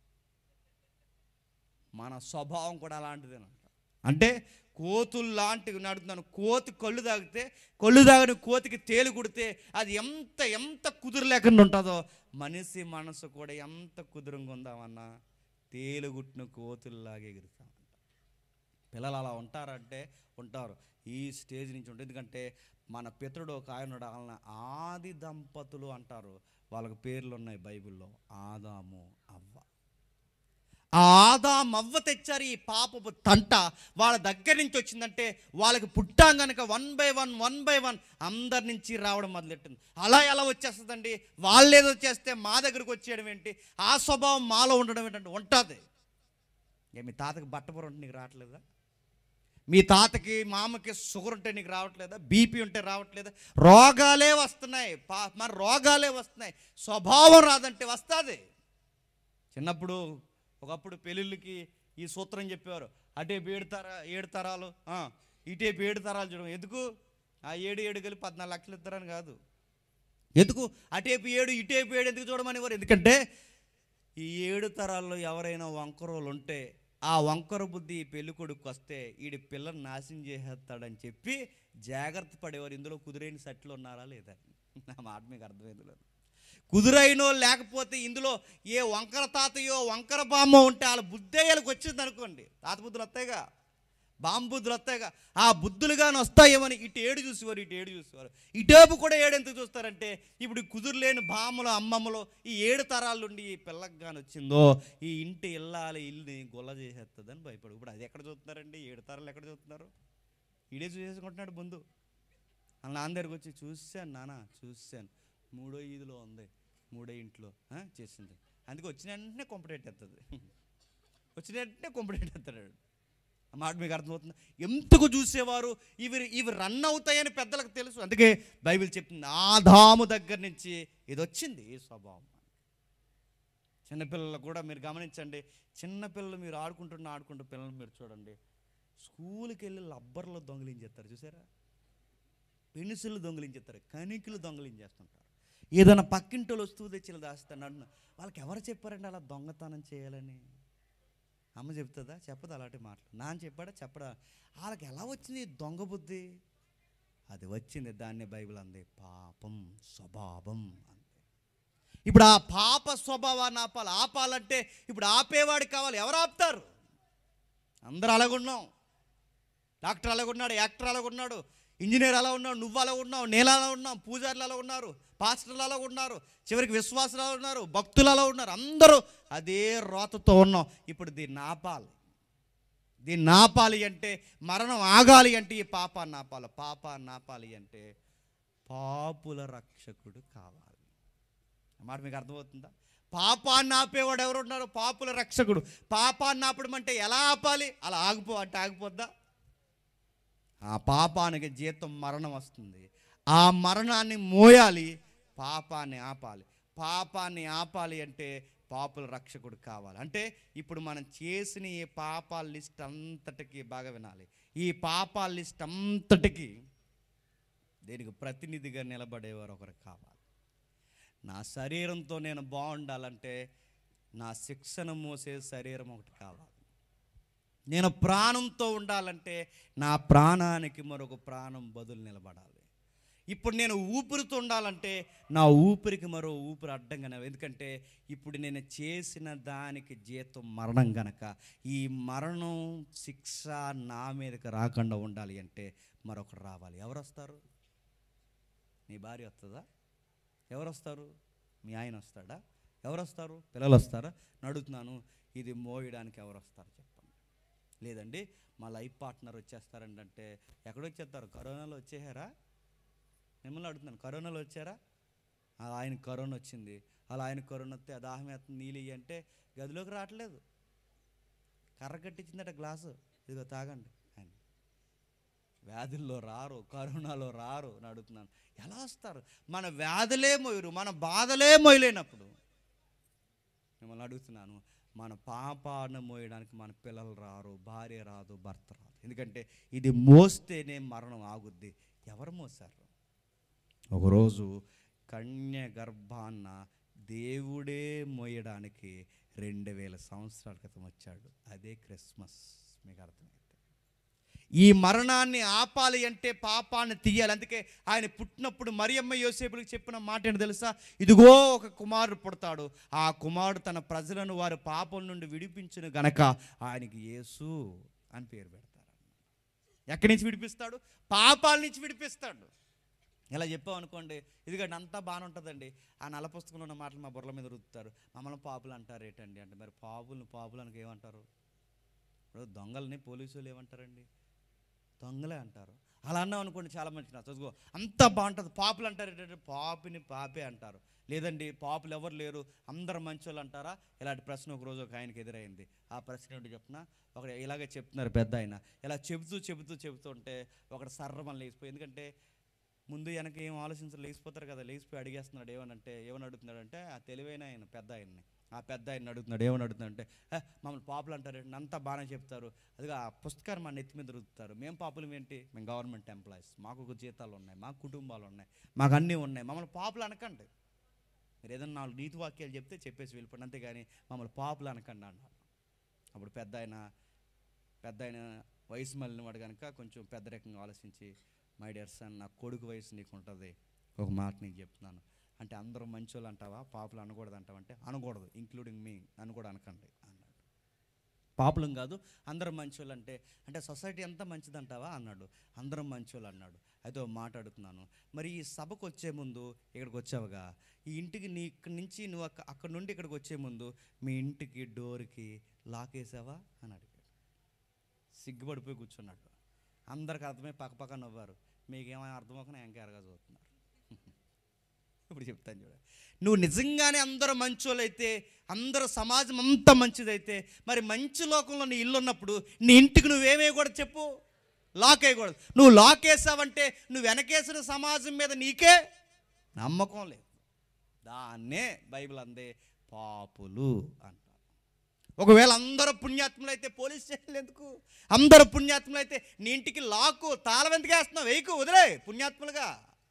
మన స్వభావం కూడా అలాంటిదేనంట అంటే కోతులు లాంటివి నడుతున్నాను కోతి కళ్ళు తాగితే కళ్ళు తాగిన కోతికి తేలు కుడితే అది ఎంత ఎంత కుదురు లేకుండా ఉంటుందో మనిషి మనసు కూడా ఎంత కుదురుగా ఉందామన్నా తేలు గుట్టిన కోతుల్లాగే ఎగురుతామంట పిల్లలు అలా ఉంటారంటే ఉంటారు ఈ స్టేజ్ నుంచి ఉంటుంది ఎందుకంటే మన పితరుడు ఒక ఆయన ఉన్నాడు, ఆయన ఆది దంపతులు అంటారు వాళ్ళకి పేర్లు ఉన్నాయి బైబిల్లో ఆదాము అవ్వ ఆ ఆదాం అవ్వ తెచ్చారు ఈ పాపపు తంట వాళ్ళ దగ్గర నుంచి వచ్చిందంటే వాళ్ళకి పుట్టాం కనుక one by one one by one అందరి నుంచి రావడం మొదలెట్టింది అలా ఎలా వచ్చేస్తుందండి వాళ్ళు ఏదో చేస్తే మా దగ్గరకు వచ్చేయడం ఏంటి ఆ స్వభావం మాలో ఉండడం ఏంటంటే ఉంటుంది ఏ మీ తాతకి బట్టపురం ఉంటే నీకు రావట్లేదా మీ తాతకి మామకి షుగర్ ఉంటే నీకు రావట్లేదా బీపీ ఉంటే రావట్లేదా రోగాలే వస్తున్నాయి పా మరి రోగాలే వస్తున్నాయి స్వభావం రాదంటే వస్తుంది చిన్నప్పుడు ఒకప్పుడు పెళ్ళిళ్ళకి ఈ సూత్రం చెప్పేవారు అటేపు ఏడు తర ఏడు తరాలు ఆ, ఇటేపు ఏడు తరాలు చూడడం ఎందుకు ఆ ఏడు ఏడు కలిపి పద్నాలుగు లక్షలు ఇస్తారని కాదు ఎందుకు అటేపు ఏడు ఇటేపు ఏడు ఎందుకు చూడమనేవారు ఎందుకంటే ఈ ఏడు తరాల్లో ఎవరైనా వంకరోలు ఉంటే ఆ వంకర బుద్ధి ఈ పెళ్లి కొడుకు వస్తే వీడి పిల్లని నాశనం చేసేస్తాడని చెప్పి జాగ్రత్త పడేవారు ఇందులో కుదిరైన సెట్లు ఉన్నారా లేదా నా మాట మీకు అర్థమైంది లేదు కుదురైనో లేకపోతే ఇందులో ఏ వంకర తాతయ్యో వంకర బామ్మ ఉంటే వాళ్ళ బుద్ధేయాలకు వచ్చింది అనుకోండి తాత బుద్ధులు వస్తాయిగా బాంబు బుద్ధులు వస్తాయిగా ఆ బుద్ధులుగాని వస్తాయేమని ఇటు ఏడు చూసేవారు ఇటు ఏడు చూసేవారు ఇటేపు కూడా ఏడు ఎందుకు చూస్తారంటే ఇప్పుడు ఈ కుదురులేని బామ్మలు అమ్మమ్మలు ఈ ఏడు తరాల నుండి ఈ పిల్లకి కానీ వచ్చిందో ఈ ఇంటి ఇల్లాలి ఇల్లుని గొల్ల చేసేస్తుందని భయపడు ఇప్పుడు అది ఎక్కడ చూస్తున్నారండి ఏడు తరాలు ఎక్కడ చూస్తున్నారు ఈడే చూసేసుకుంటున్నాడు ముందు వాళ్ళ నాన్న దగ్గరికి వచ్చి చూశాను నాన్న చూశాను మూడో ఈదులో ఉంది మూడో ఇంట్లో ఆ, చేసింది అందుకే వచ్చిన వెంటనే కొంపటేట్ ఎత్తుంది వచ్చిన వెంటనే కొంపటేట్ ఎత్తాడు ఆ మాట మీకు అర్థమవుతుంది ఎందుకు చూసేవారు ఇవి ఇవి రన్ అవుతాయని పెద్దలకు తెలుసు అందుకే బైబిల్ చెప్తుంది ఆదాము దగ్గర నుంచి ఇది వచ్చింది ఈ స్వభావం చిన్నపిల్లలు కూడా మీరు గమనించండి చిన్నపిల్లలు మీరు ఆడుకుంటున్న ఆడుకుంటూ పిల్లలు మీరు చూడండి స్కూల్కి వెళ్ళి లబ్బర్లో దొంగిలించేస్తారు చూసారా పెన్సిల్ దొంగిలించేస్తారు కణికులు దొంగిలించేస్తుంటారు ఏదైనా పక్కింటోళ్ళు వస్తువు తెచ్చి ఇలా దాస్తాను అంటున్నా వాళ్ళకి ఎవరు చెప్పారండి అలా దొంగతనం చేయాలని అమ్మ చెప్తుందా చెప్పదు అలాంటి మాటలు నాన్న చెప్పాడా చెప్పడా వాళ్ళకి ఎలా వచ్చింది ఈ దొంగ బుద్ధి అది వచ్చింది దాన్ని బైబిల్ అంది పాపం స్వభావం అంది ఇప్పుడు ఆ పాప స్వభావాన్ని ఆపాలి ఆపాలంటే ఇప్పుడు ఆపేవాడికి కావాలి ఎవరు ఆపుతారు అందరూ అలాగున్నాం డాక్టర్ అలాగున్నాడు యాక్టర్ అలాగున్నాడు ఇంజనీర్ అలా ఉన్నాడు నువ్వు అలా ఉన్నావు నేను అలా ఉన్నాం పూజారులు అలా ఉన్నారు పాస్టర్లు అలా ఉన్నారు చివరికి విశ్వాసులు అలా ఉన్నారు భక్తులు అలా ఉన్నారు అందరూ అదే రోతతో ఉన్నాం ఇప్పుడు దీన్ని ఆపాలి దీన్ని ఆపాలి అంటే మరణం ఆగాలి అంటే ఈ పాపాన్ని ఆపాలి పాపాన్ని ఆపాలి అంటే పాపుల రక్షకుడు కావాలి ఆ మాట మీకు అర్థమవుతుందా పాపాన్ని ఆపేవాడు ఎవరు ఉన్నారు పాపుల రక్షకుడు పాపాన్ని ఆపడం అంటే ఎలా ఆపాలి అలా ఆగిపో అంటే ఆగిపోద్దా ఆ పాపానికి జీతం మరణం వస్తుంది ఆ మరణాన్ని మోయాలి పాపాన్ని ఆపాలి పాపాన్ని ఆపాలి అంటే పాపుల రక్షకుడు కావాలి అంటే ఇప్పుడు మనం చేసిన ఈ పాపాల లిస్ట్ అంతటికి బాగా వినాలి ఈ పాపాల లిస్ట్ అంతటికి దీనికి ప్రతినిధిగా నిలబడేవారు ఒకరు కావాలి నా శరీరంతో నేను బాగుండాలంటే నా శిక్షణ మోసే శరీరం ఒకటి కావాలి నేను ప్రాణంతో ఉండాలంటే నా ప్రాణానికి మరొక ప్రాణం బదులు నిలబడాలి ఇప్పుడు నేను ఊపిరితో ఉండాలంటే నా ఊపిరికి మరో ఊపిరి అడ్డంగా నిల- ఎందుకంటే ఇప్పుడు నేను చేసిన దానికి జీతం మరణం గనక ఈ మరణం శిక్ష నా మీదకి రాకుండా ఉండాలి అంటే మరొకరు రావాలి ఎవరు వస్తారు నీ భార్య వస్తుందా ఎవరు వస్తారు మీ ఆయన వస్తాడా ఎవరు వస్తారు పిల్లలు వస్తారా నడుతున్నాను ఇది మోయడానికి ఎవరు వస్తారు చెప్పండి లేదండి మా లైఫ్ పార్ట్నర్ వచ్చేస్తారండి అంటే ఎక్కడ వచ్చేస్తారు కరోనాలో వచ్చేసారా మిమ్మల్ని అడుగుతున్నాను కరోనాలో వచ్చారా అలా ఆయన కరోనా వచ్చింది అలా ఆయన కరోనా వస్తే దాహం వేస్తుంది నీళ్ళు ఇయ్యి అంటే గదిలోకి రావట్లేదు కర్ర కట్టించిందట గ్లాసు ఇదిగో తాగండి ఆయన వ్యాధుల్లో రారు కరోనాలో రారు అని అడుగుతున్నాను ఎలా వస్తారు మన వ్యాధులే మోయరు మన బాధలే మోయలేనప్పుడు మిమ్మల్ని అడుగుతున్నాను మన పాపాన్ని మోయడానికి మన పిల్లలు రారు భార్య రాదు భర్త రాదు ఎందుకంటే ఇది మోస్తేనే మరణం ఆగుద్ది ఎవరు మోసారు ఒకరోజు కన్య గర్భాన్న దేవుడే మోయడానికి రెండు వేల సంవత్సరాల క్రితం వచ్చాడు అదే క్రిస్మస్ మీకు అర్థమైతే ఈ మరణాన్ని ఆపాలి అంటే పాపాన్ని తీయాలి అందుకే ఆయన పుట్టినప్పుడు మరియమ్మ యోసేపులకు చెప్పిన మాట ఏంటో తెలుసా ఇదిగో ఒక కుమారుడు పుడతాడు ఆ కుమారుడు తన ప్రజలను వారి పాపం నుండి విడిపించును గనక ఆయనకి యేసు అని పేరు పెడతారు ఎక్కడి నుంచి విడిపిస్తాడు పాపాల నుంచి విడిపిస్తాడు ఇలా చెప్పాం అనుకోండి ఇదిగండి అంతా బాగానే ఉంటుందండి ఆ నల్ల పుస్తకంలో ఉన్న మాటలు మా బుర్రల మీద రుద్దుతారు మమ్మల్ని పాపులు అంటారు ఏంటండి అంటే మరి పాపులను పాపులు అనక ఏమంటారు ఇప్పుడు దొంగల్ని పోలీసులు ఏమంటారండి దొంగలే అంటారు అలా అన్నాం అనుకోండి చాలా మంచి చదువుకో అంత బాగుంటుంది పాపులు అంటారు ఏంటంటే పాపిని పాపే అంటారు లేదండి పాపులు ఎవరు లేరు అందరు మంచోళ్ళు అంటారా ఇలాంటి ప్రశ్న ఒక రోజు ఒక ఆయనకి ఎదురైంది ఆ ప్రశ్న ఏంటో చెప్పిన ఒకడు ఇలాగే చెప్తున్నారు పెద్ద ఆయన ఇలా చెబుతూ చెబుతూ చెబుతూ ఉంటే ఒకడు సర్రమని లేచిపోయి ఎందుకంటే ముందు వెనక ఏం ఆలోచించరు లేచిపోతారు కదా లేచిపోయి అడిగేస్తున్నాడు ఏమనంటే ఏమని అడుగుతున్నాడు అంటే ఆ తెలివైన ఆయన పెద్ద ఆయన్ని ఆ పెద్ద ఆయన అడుగుతున్నాడు ఏమని అడుగుతున్నాడు అంటే "ఏ, మమ్మల్ని పాపులు అంటారు ఏంటి? అంతా బాగానే చెప్తారు అది ఆ పుస్తకాన్ని మా నెత్తి మీద రుద్దుతారు మేము పాపులు ఏంటి మేము గవర్నమెంట్ ఎంప్లాయీస్ మాకు ఒక జీతాలు ఉన్నాయి మాకు కుటుంబాలు ఉన్నాయి మాకు అన్నీ ఉన్నాయి మమ్మల్ని పాపులు అనకండి మీరు ఏదైనా నాలుగు నీతి వాక్యాలు చెప్తే చెప్పేసి వెళ్ళిపోండి అంతేగాని మమ్మల్ని పాపులు అనకండి అన్నారు అప్పుడు పెద్ద ఆయన పెద్ద ఆయన వయసు మళ్ళిన వాడు కనుక కొంచెం పెద్ద రకంగా ఆలోచించి మై డియర్ సన్ నా కొడుకు వయసు నీకు ఉంటుంది ఒక మాట నీకు చెప్తున్నాను అంటే అందరూ మంచోళ్ళు అంటావా పాపులు అనకూడదు అంటావా అంటే అనకూడదు ఇంక్లూడింగ్ మీ నన్ను కూడా అనకండి అన్నాడు పాపులం కాదు అందరం మంచోళ్ళు అంటే అంటే సొసైటీ అంతా మంచిదంటావా అన్నాడు అందరం మంచోళ్ళు అన్నాడు అయితే ఓ మాట అడుగుతున్నాను మరి ఈ సభకు వచ్చే ముందు ఇక్కడికి వచ్చావుగా ఈ ఇంటికి నీ ఇక్కడి నుంచి నువ్వు అక్క అక్కడ నుండి ఇక్కడికి వచ్చే ముందు మీ ఇంటికి డోర్కి లాక్ వేసావా అని అడిగాడు సిగ్గుపడిపోయి కూర్చున్నాడు అందరికి అర్థమై పక్కపక్క నవ్వారు మీకేమైనా అర్థమవుకుండా ఎంకేరగా చూస్తున్నారు ఇప్పుడు చెప్తాను చూడ నువ్వు నిజంగానే అందరూ మంచోళ్ళైతే అందరూ సమాజం అంతా మంచిదైతే మరి మంచి లోకంలో నీ ఇల్లు ఉన్నప్పుడు నీ ఇంటికి నువ్వేమేయకూడదు చెప్పు లాక్ వేయకూడదు నువ్వు లాక్ వేసావంటే నువ్వు వెనకేసిన సమాజం మీద నీకే నమ్మకం లేదు దాన్నే బైబిల్ అందే పాపులు అంటారు ఒకవేళ అందరూ పుణ్యాత్ములైతే పోలీస్ స్టేషన్లు ఎందుకు అందరూ పుణ్యాత్ములైతే నీ ఇంటికి లాకు తాళం ఎందుకు వేస్తున్నావు వేయకు వదిలే పుణ్యాత్ములుగా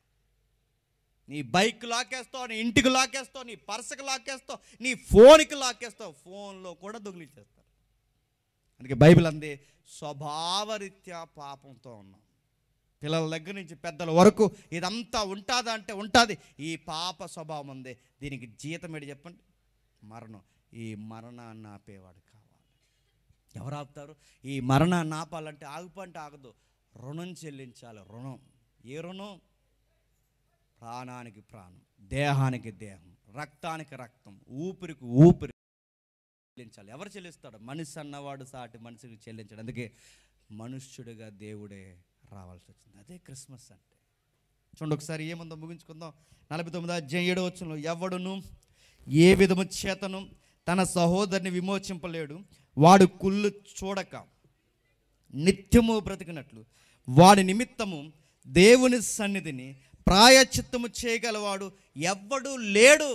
నీ బైక్ లాకేస్తావు నీ ఇంటికి లాకేస్తావు నీ పర్సుకి లాకేస్తావు నీ ఫోన్కి లాకేస్తావు ఫోన్లో కూడా దొంగిలించేస్తారు అందుకే బైబిల్ అంది స్వభావరీత్యా పాపంతో ఉన్నాం పిల్లల దగ్గర నుంచి పెద్దల వరకు ఇదంతా ఉంటుందా అంటే ఉంటుంది ఈ పాప స్వభావం ఉంది దీనికి జీతం ఏంటి చెప్పండి మరణం ఈ మరణాన్ని ఆపేవాడు కావాలి ఎవరు ఆపుతారు ఈ మరణాన్ని ఆపాలంటే ఆగుపంటే ఆగదు రుణం చెల్లించాలి రుణం ఏ రుణం ప్రాణానికి ప్రాణం దేహానికి దేహం రక్తానికి రక్తం ఊపిరికి ఊపిరి చెల్లించాలి ఎవరు చెల్లిస్తాడు మనిషి అన్నవాడు సాటి మనిషికి చెల్లించాడు అందుకే మనుష్యుడిగా దేవుడే రావాల్సి వచ్చింది అదే క్రిస్మస్ అంటే చూడండి ఒకసారి ఏముందో ముగించుకుందాం నలభై తొమ్మిది అధ్యాయం ఏడో వచ్చంలో ఎవడును ఏ విధము చేతను తన సహోదరిని విమోచింపలేడు వాడు కుళ్ళు చూడక నిత్యము బ్రతికినట్లు వాడి నిమిత్తము దేవుని సన్నిధిని ప్రాయచిత్తము చేయగలవాడు ఎవ్వడు లేడు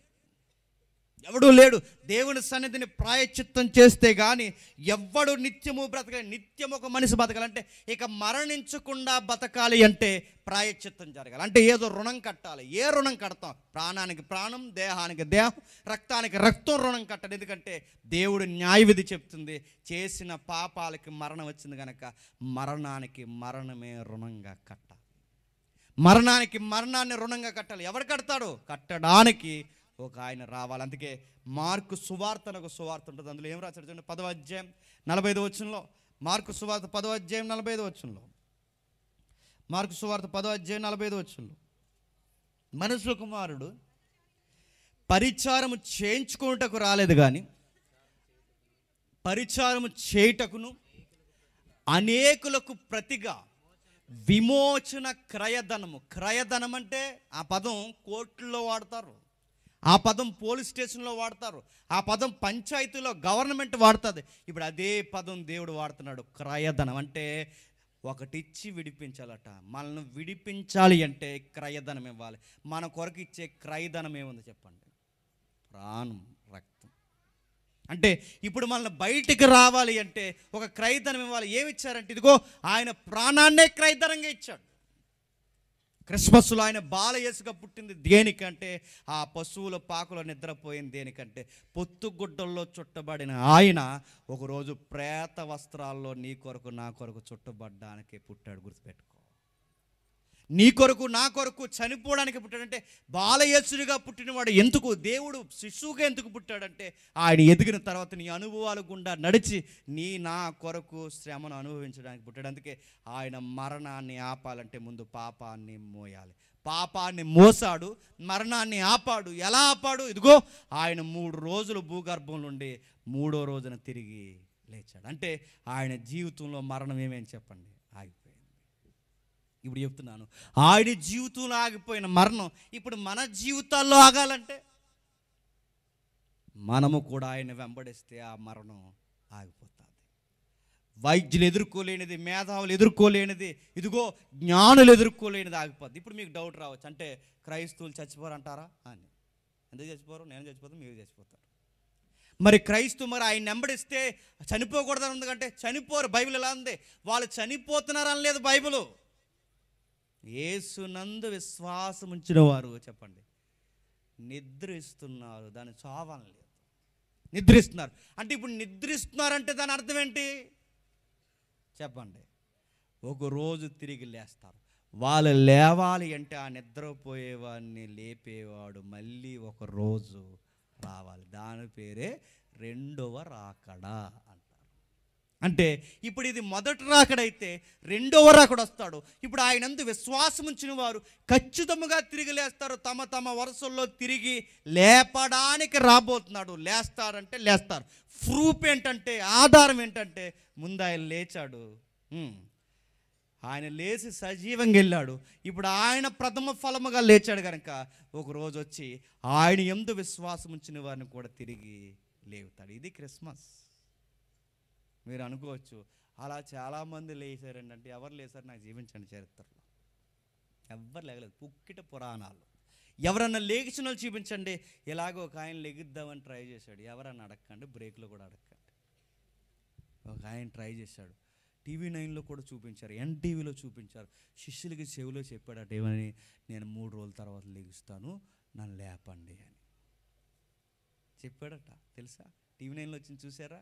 ఎవడు లేడు దేవుని సన్నిధిని ప్రాయచిత్తం చేస్తే కానీ ఎవ్వడు నిత్యము బ్రతకాలి నిత్యం ఒక మనిషి బతకాలంటే ఇక మరణించకుండా బతకాలి అంటే ప్రాయచిత్తం జరగాలి అంటే ఏదో రుణం కట్టాలి ఏ రుణం కడతాం ప్రాణానికి ప్రాణం దేహానికి దేహం రక్తానికి రక్తం రుణం కట్టాలి ఎందుకంటే దేవుడు న్యాయవిధి చెప్తుంది చేసిన పాపాలకి మరణం వచ్చింది కనుక మరణానికి మరణమే రుణంగా కట్టాలి మరణానికి మరణాన్ని రుణంగా కట్టాలి ఎవరు కడతాడు కట్టడానికి ఒక ఆయన రావాలి అందుకే మార్కు సువార్త అని ఒక సువార్త ఉంటుంది అందులో ఏం రాశాడు చూడండి పదవ అధ్యాయం నలభై ఐదు వచ్చంలో మార్కు సువార్త పదవ అధ్యాయం నలభై ఐదు వచ్చంలో మార్కు సువార్త పదవ అధ్యాయం నలభై ఐదు వచ్చంలో మనుషుల కుమారుడు పరిచారము చేయించుకుంటకు రాలేదు కానీ పరిచారము చేయుటకును అనేకులకు ప్రతిగా విమోచన క్రయధనము క్రయధనం అంటే ఆ పదం కోర్టుల్లో వాడతారు ఆ పదం పోలీస్ స్టేషన్లో వాడతారు ఆ పదం పంచాయతీలో గవర్నమెంట్ వాడుతుంది ఇప్పుడు అదే పదం దేవుడు వాడుతున్నాడు క్రయధనం అంటే ఒకటిచ్చి విడిపించాలట మనల్ని విడిపించాలి అంటే క్రయధనం ఇవ్వాలి మన కొరకు ఇచ్చే క్రయధనం ఏముంది చెప్పండి ప్రాణం రక్తం అంటే ఇప్పుడు మనల్ని బయటికి రావాలి అంటే ఒక క్రైదనం ఇవ్వాలి ఏమి ఇచ్చారంటే ఇదిగో ఆయన ప్రాణాన్నే క్రైదనంగా ఇచ్చాడు క్రిస్మస్లో ఆయన బాలయేసుగా పుట్టింది దేనికంటే ఆ పశువుల పాకులో నిద్రపోయింది దేనికంటే పొత్తుగుడ్డల్లో చుట్టబడిన ఆయన ఒకరోజు ప్రేత వస్త్రాల్లో నీ కొరకు నా కొరకు చుట్టబడ్డానికి పుట్టాడు గుర్తుపెట్టుకో నీ కొరకు నా కొరకు చనిపోవడానికి పుట్టాడంటే బాలయేసుడిగా పుట్టినవాడు ఎందుకు దేవుడు శిశువుగా ఎందుకు పుట్టాడంటే ఆయన ఎదిగిన తర్వాత నీ అనుభవాల గుండా నడిచి నీ నా కొరకు శ్రమను అనుభవించడానికి పుట్టాడు అందుకే ఆయన మరణాన్ని ఆపాలంటే ముందు పాపాన్ని మోయాలి పాపాన్ని మోసాడు మరణాన్ని ఆపాడు ఎలా ఆపాడు ఇదిగో ఆయన మూడు రోజులు భూగర్భం నుండి మూడో రోజున తిరిగి లేచాడు అంటే ఆయన జీవితంలో మరణం ఏమేమి చెప్పండి ఆగిపోయింది ఇప్పుడు చెప్తున్నాను ఆయన జీవితంలో ఆగిపోయిన మరణం ఇప్పుడు మన జీవితాల్లో ఆగాలంటే మనము కూడా ఆయన వెంబడిస్తే ఆ మరణం ఆగిపోతుంది వైద్యులు ఎదుర్కోలేనిది మేధావులు ఎదుర్కోలేనిది ఇదిగో జ్ఞానులు ఎదుర్కోలేనిది ఆగిపోద్ది ఇప్పుడు మీకు డౌట్ రావచ్చు అంటే క్రైస్తవులు చచ్చిపోరంటారా అని ఎందుకు చచ్చిపోరు నేను చచ్చిపోతాను మీరు చచ్చిపోతారు మరి క్రైస్తవు మరి ఆయన వెంబడిస్తే చనిపోకూడదని ఉంది అంటే చనిపోరు బైబిల్ ఎలా ఉంది వాళ్ళు చనిపోతున్నారు అనలేదు బైబిల్ ఏసునందు విశ్వాసం ఉంచిన వారు చెప్పండి నిద్రిస్తున్నారు దాని చావని లేదు నిద్రిస్తున్నారు అంటే ఇప్పుడు నిద్రిస్తున్నారంటే దాని అర్థం ఏంటి చెప్పండి ఒక రోజు తిరిగి లేస్తారు వాళ్ళు లేవాలి అంటే ఆ నిద్రపోయేవాడిని లేపేవాడు మళ్ళీ ఒక రోజు రావాలి దాని పేరే రెండవ రాకడా అంటారు అంటే ఇప్పుడు ఇది మొదటి రాకడైతే రెండవ రాకడ వస్తాడు ఇప్పుడు ఆయన అందు విశ్వాసం ఉంచిన వారు ఖచ్చితంగా తిరిగి లేస్తారు తమ తమ వరుసల్లో తిరిగి లేపడానికి రాబోతున్నాడు లేస్తారంటే లేస్తారు ప్రూఫ్ ఏంటంటే ఆధారం ఏంటంటే ముందు ఆయన లేచాడు హ్మ్. ఆయన లేచి సజీవంగా వెళ్ళాడు ఇప్పుడు ఆయన ప్రథమ ఫలముగా లేచాడు కనుక ఒక రోజు వచ్చి ఆయన ఎందు విశ్వాసం ఉంచిన వారిని కూడా తిరిగి లేవుతాడు ఇది క్రిస్మస్ మీరు అనుకోవచ్చు అలా చాలామంది లేచారండి అంటే ఎవరు లేచారు నాకు జీవించండి చరిత్రలో ఎవ్వరు లేగలేదు పుక్కిట పురాణాలు ఎవరన్నా లేచిన వాళ్ళు చూపించండి ఎలాగో ఒక ఆయన లెగిద్దామని ట్రై చేశాడు ఎవరన్నా అడగండి బ్రేక్లో కూడా అడగండి ఒక ఆయన ట్రై చేశాడు టీవీ నైన్లో కూడా చూపించారు ఎన్టీవీలో చూపించారు శిష్యులకి చెవిలో చెప్పాడట ఏమని నేను మూడు రోజుల తర్వాత లెగుస్తాను నన్ను లేపండి అని చెప్పాడట తెలుసా టీవీ నైన్లో వచ్చింది చూసారా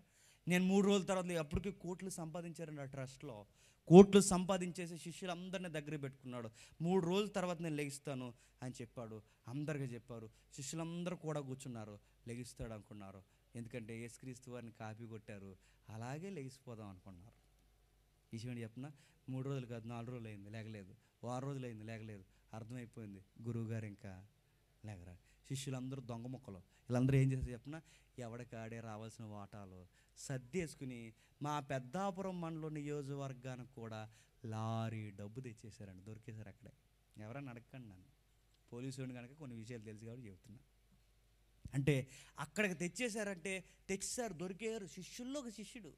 నేను మూడు రోజుల తర్వాత అప్పటికి కోట్లు సంపాదించారండి ఆ ట్రస్ట్లో కోట్లు సంపాదించేసి శిష్యులందరినీ దగ్గర పెట్టుకున్నాడు మూడు రోజుల తర్వాత నేను లెగిస్తాను అని చెప్పాడు అందరికీ చెప్పారు శిష్యులందరూ కూడా కూర్చున్నారు లెగిస్తాడు అనుకున్నారు ఎందుకంటే యేసుక్రీస్తు వారిని కాపీ కొట్టారు అలాగే లెగిసిపోదాం అనుకున్నారు విషయం ఏంటి చెప్పిన మూడు రోజులు కాదు నాలుగు రోజులు అయింది లేగలేదు వారం రోజులు అయింది లేగలేదు అర్థమైపోయింది గురువుగారు ఇంకా లేగరా శిష్యులందరూ దొంగ మొక్కలు వీళ్ళందరూ ఏం చేస్తారు చెప్పిన ఎవడికి ఆడే రావాల్సిన వాటాలు సర్దేసుకుని మా పెద్దాపురం మండలం నియోజకవర్గానికి కూడా లారీ డబ్బు తెచ్చేసారండి దొరికేశారు అక్కడే ఎవరైనా అడగండి నన్ను పోలీసు వాడిని కనుక కొన్ని విషయాలు తెలుసు కాబట్టి చెప్తున్నా అంటే అక్కడికి తెచ్చేశారంటే తెచ్చేసారు దొరికారు శిష్యుల్లో ఒక శిష్యుడు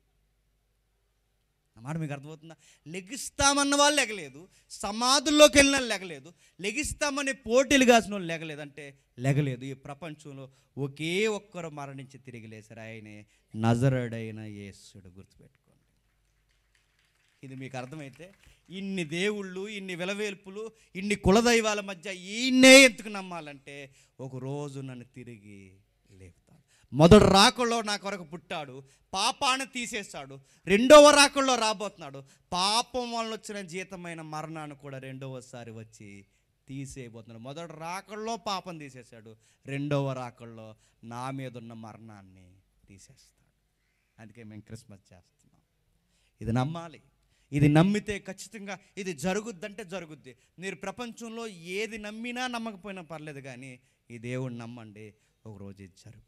ఆ మాట మీకు అర్థమవుతుందా లెగిస్తామన్న వాళ్ళు లెగలేదు సమాధుల్లోకి వెళ్ళిన వాళ్ళు లెగలేదు లెగిస్తామని పోటీలు కాసిన వాళ్ళు లెగలేదు అంటే లెగలేదు ఈ ప్రపంచంలో ఒకే ఒక్కరు మరణించి తిరిగి లేసారు ఆయనే నజరడైన యేసుడు గుర్తుపెట్టుకోండి ఇది మీకు అర్థమైతే ఇన్ని దేవుళ్ళు ఇన్ని విలవేల్పులు ఇన్ని కులదైవాల మధ్య ఈయన్నే ఎందుకు నమ్మాలంటే ఒక రోజు నన్ను తిరిగి లేపుతాడు మొదటి రాకుల్లో నా కొరకు పుట్టాడు పాపాన్ని తీసేస్తాడు రెండవ రాకుల్లో రాబోతున్నాడు పాపం వలన వచ్చిన జీతమైన మరణాన్ని కూడా రెండవసారి వచ్చి తీసేయబోతున్నాడు మొదటి రాకల్లో పాపం తీసేశాడు రెండవ రాకల్లో నా మీద ఉన్న మరణాన్ని తీసేస్తాడు అందుకే మేము క్రిస్మస్ చేస్తున్నాం ఇది నమ్మాలి ఇది నమ్మితే ఖచ్చితంగా ఇది జరుగుద్దంటే జరుగుద్ది మీరు ప్రపంచంలో ఏది నమ్మినా నమ్మకపోయినా పర్లేదు కానీ ఈ దేవుడు నమ్మండి ఒకరోజు ఇది జరుగుద్ది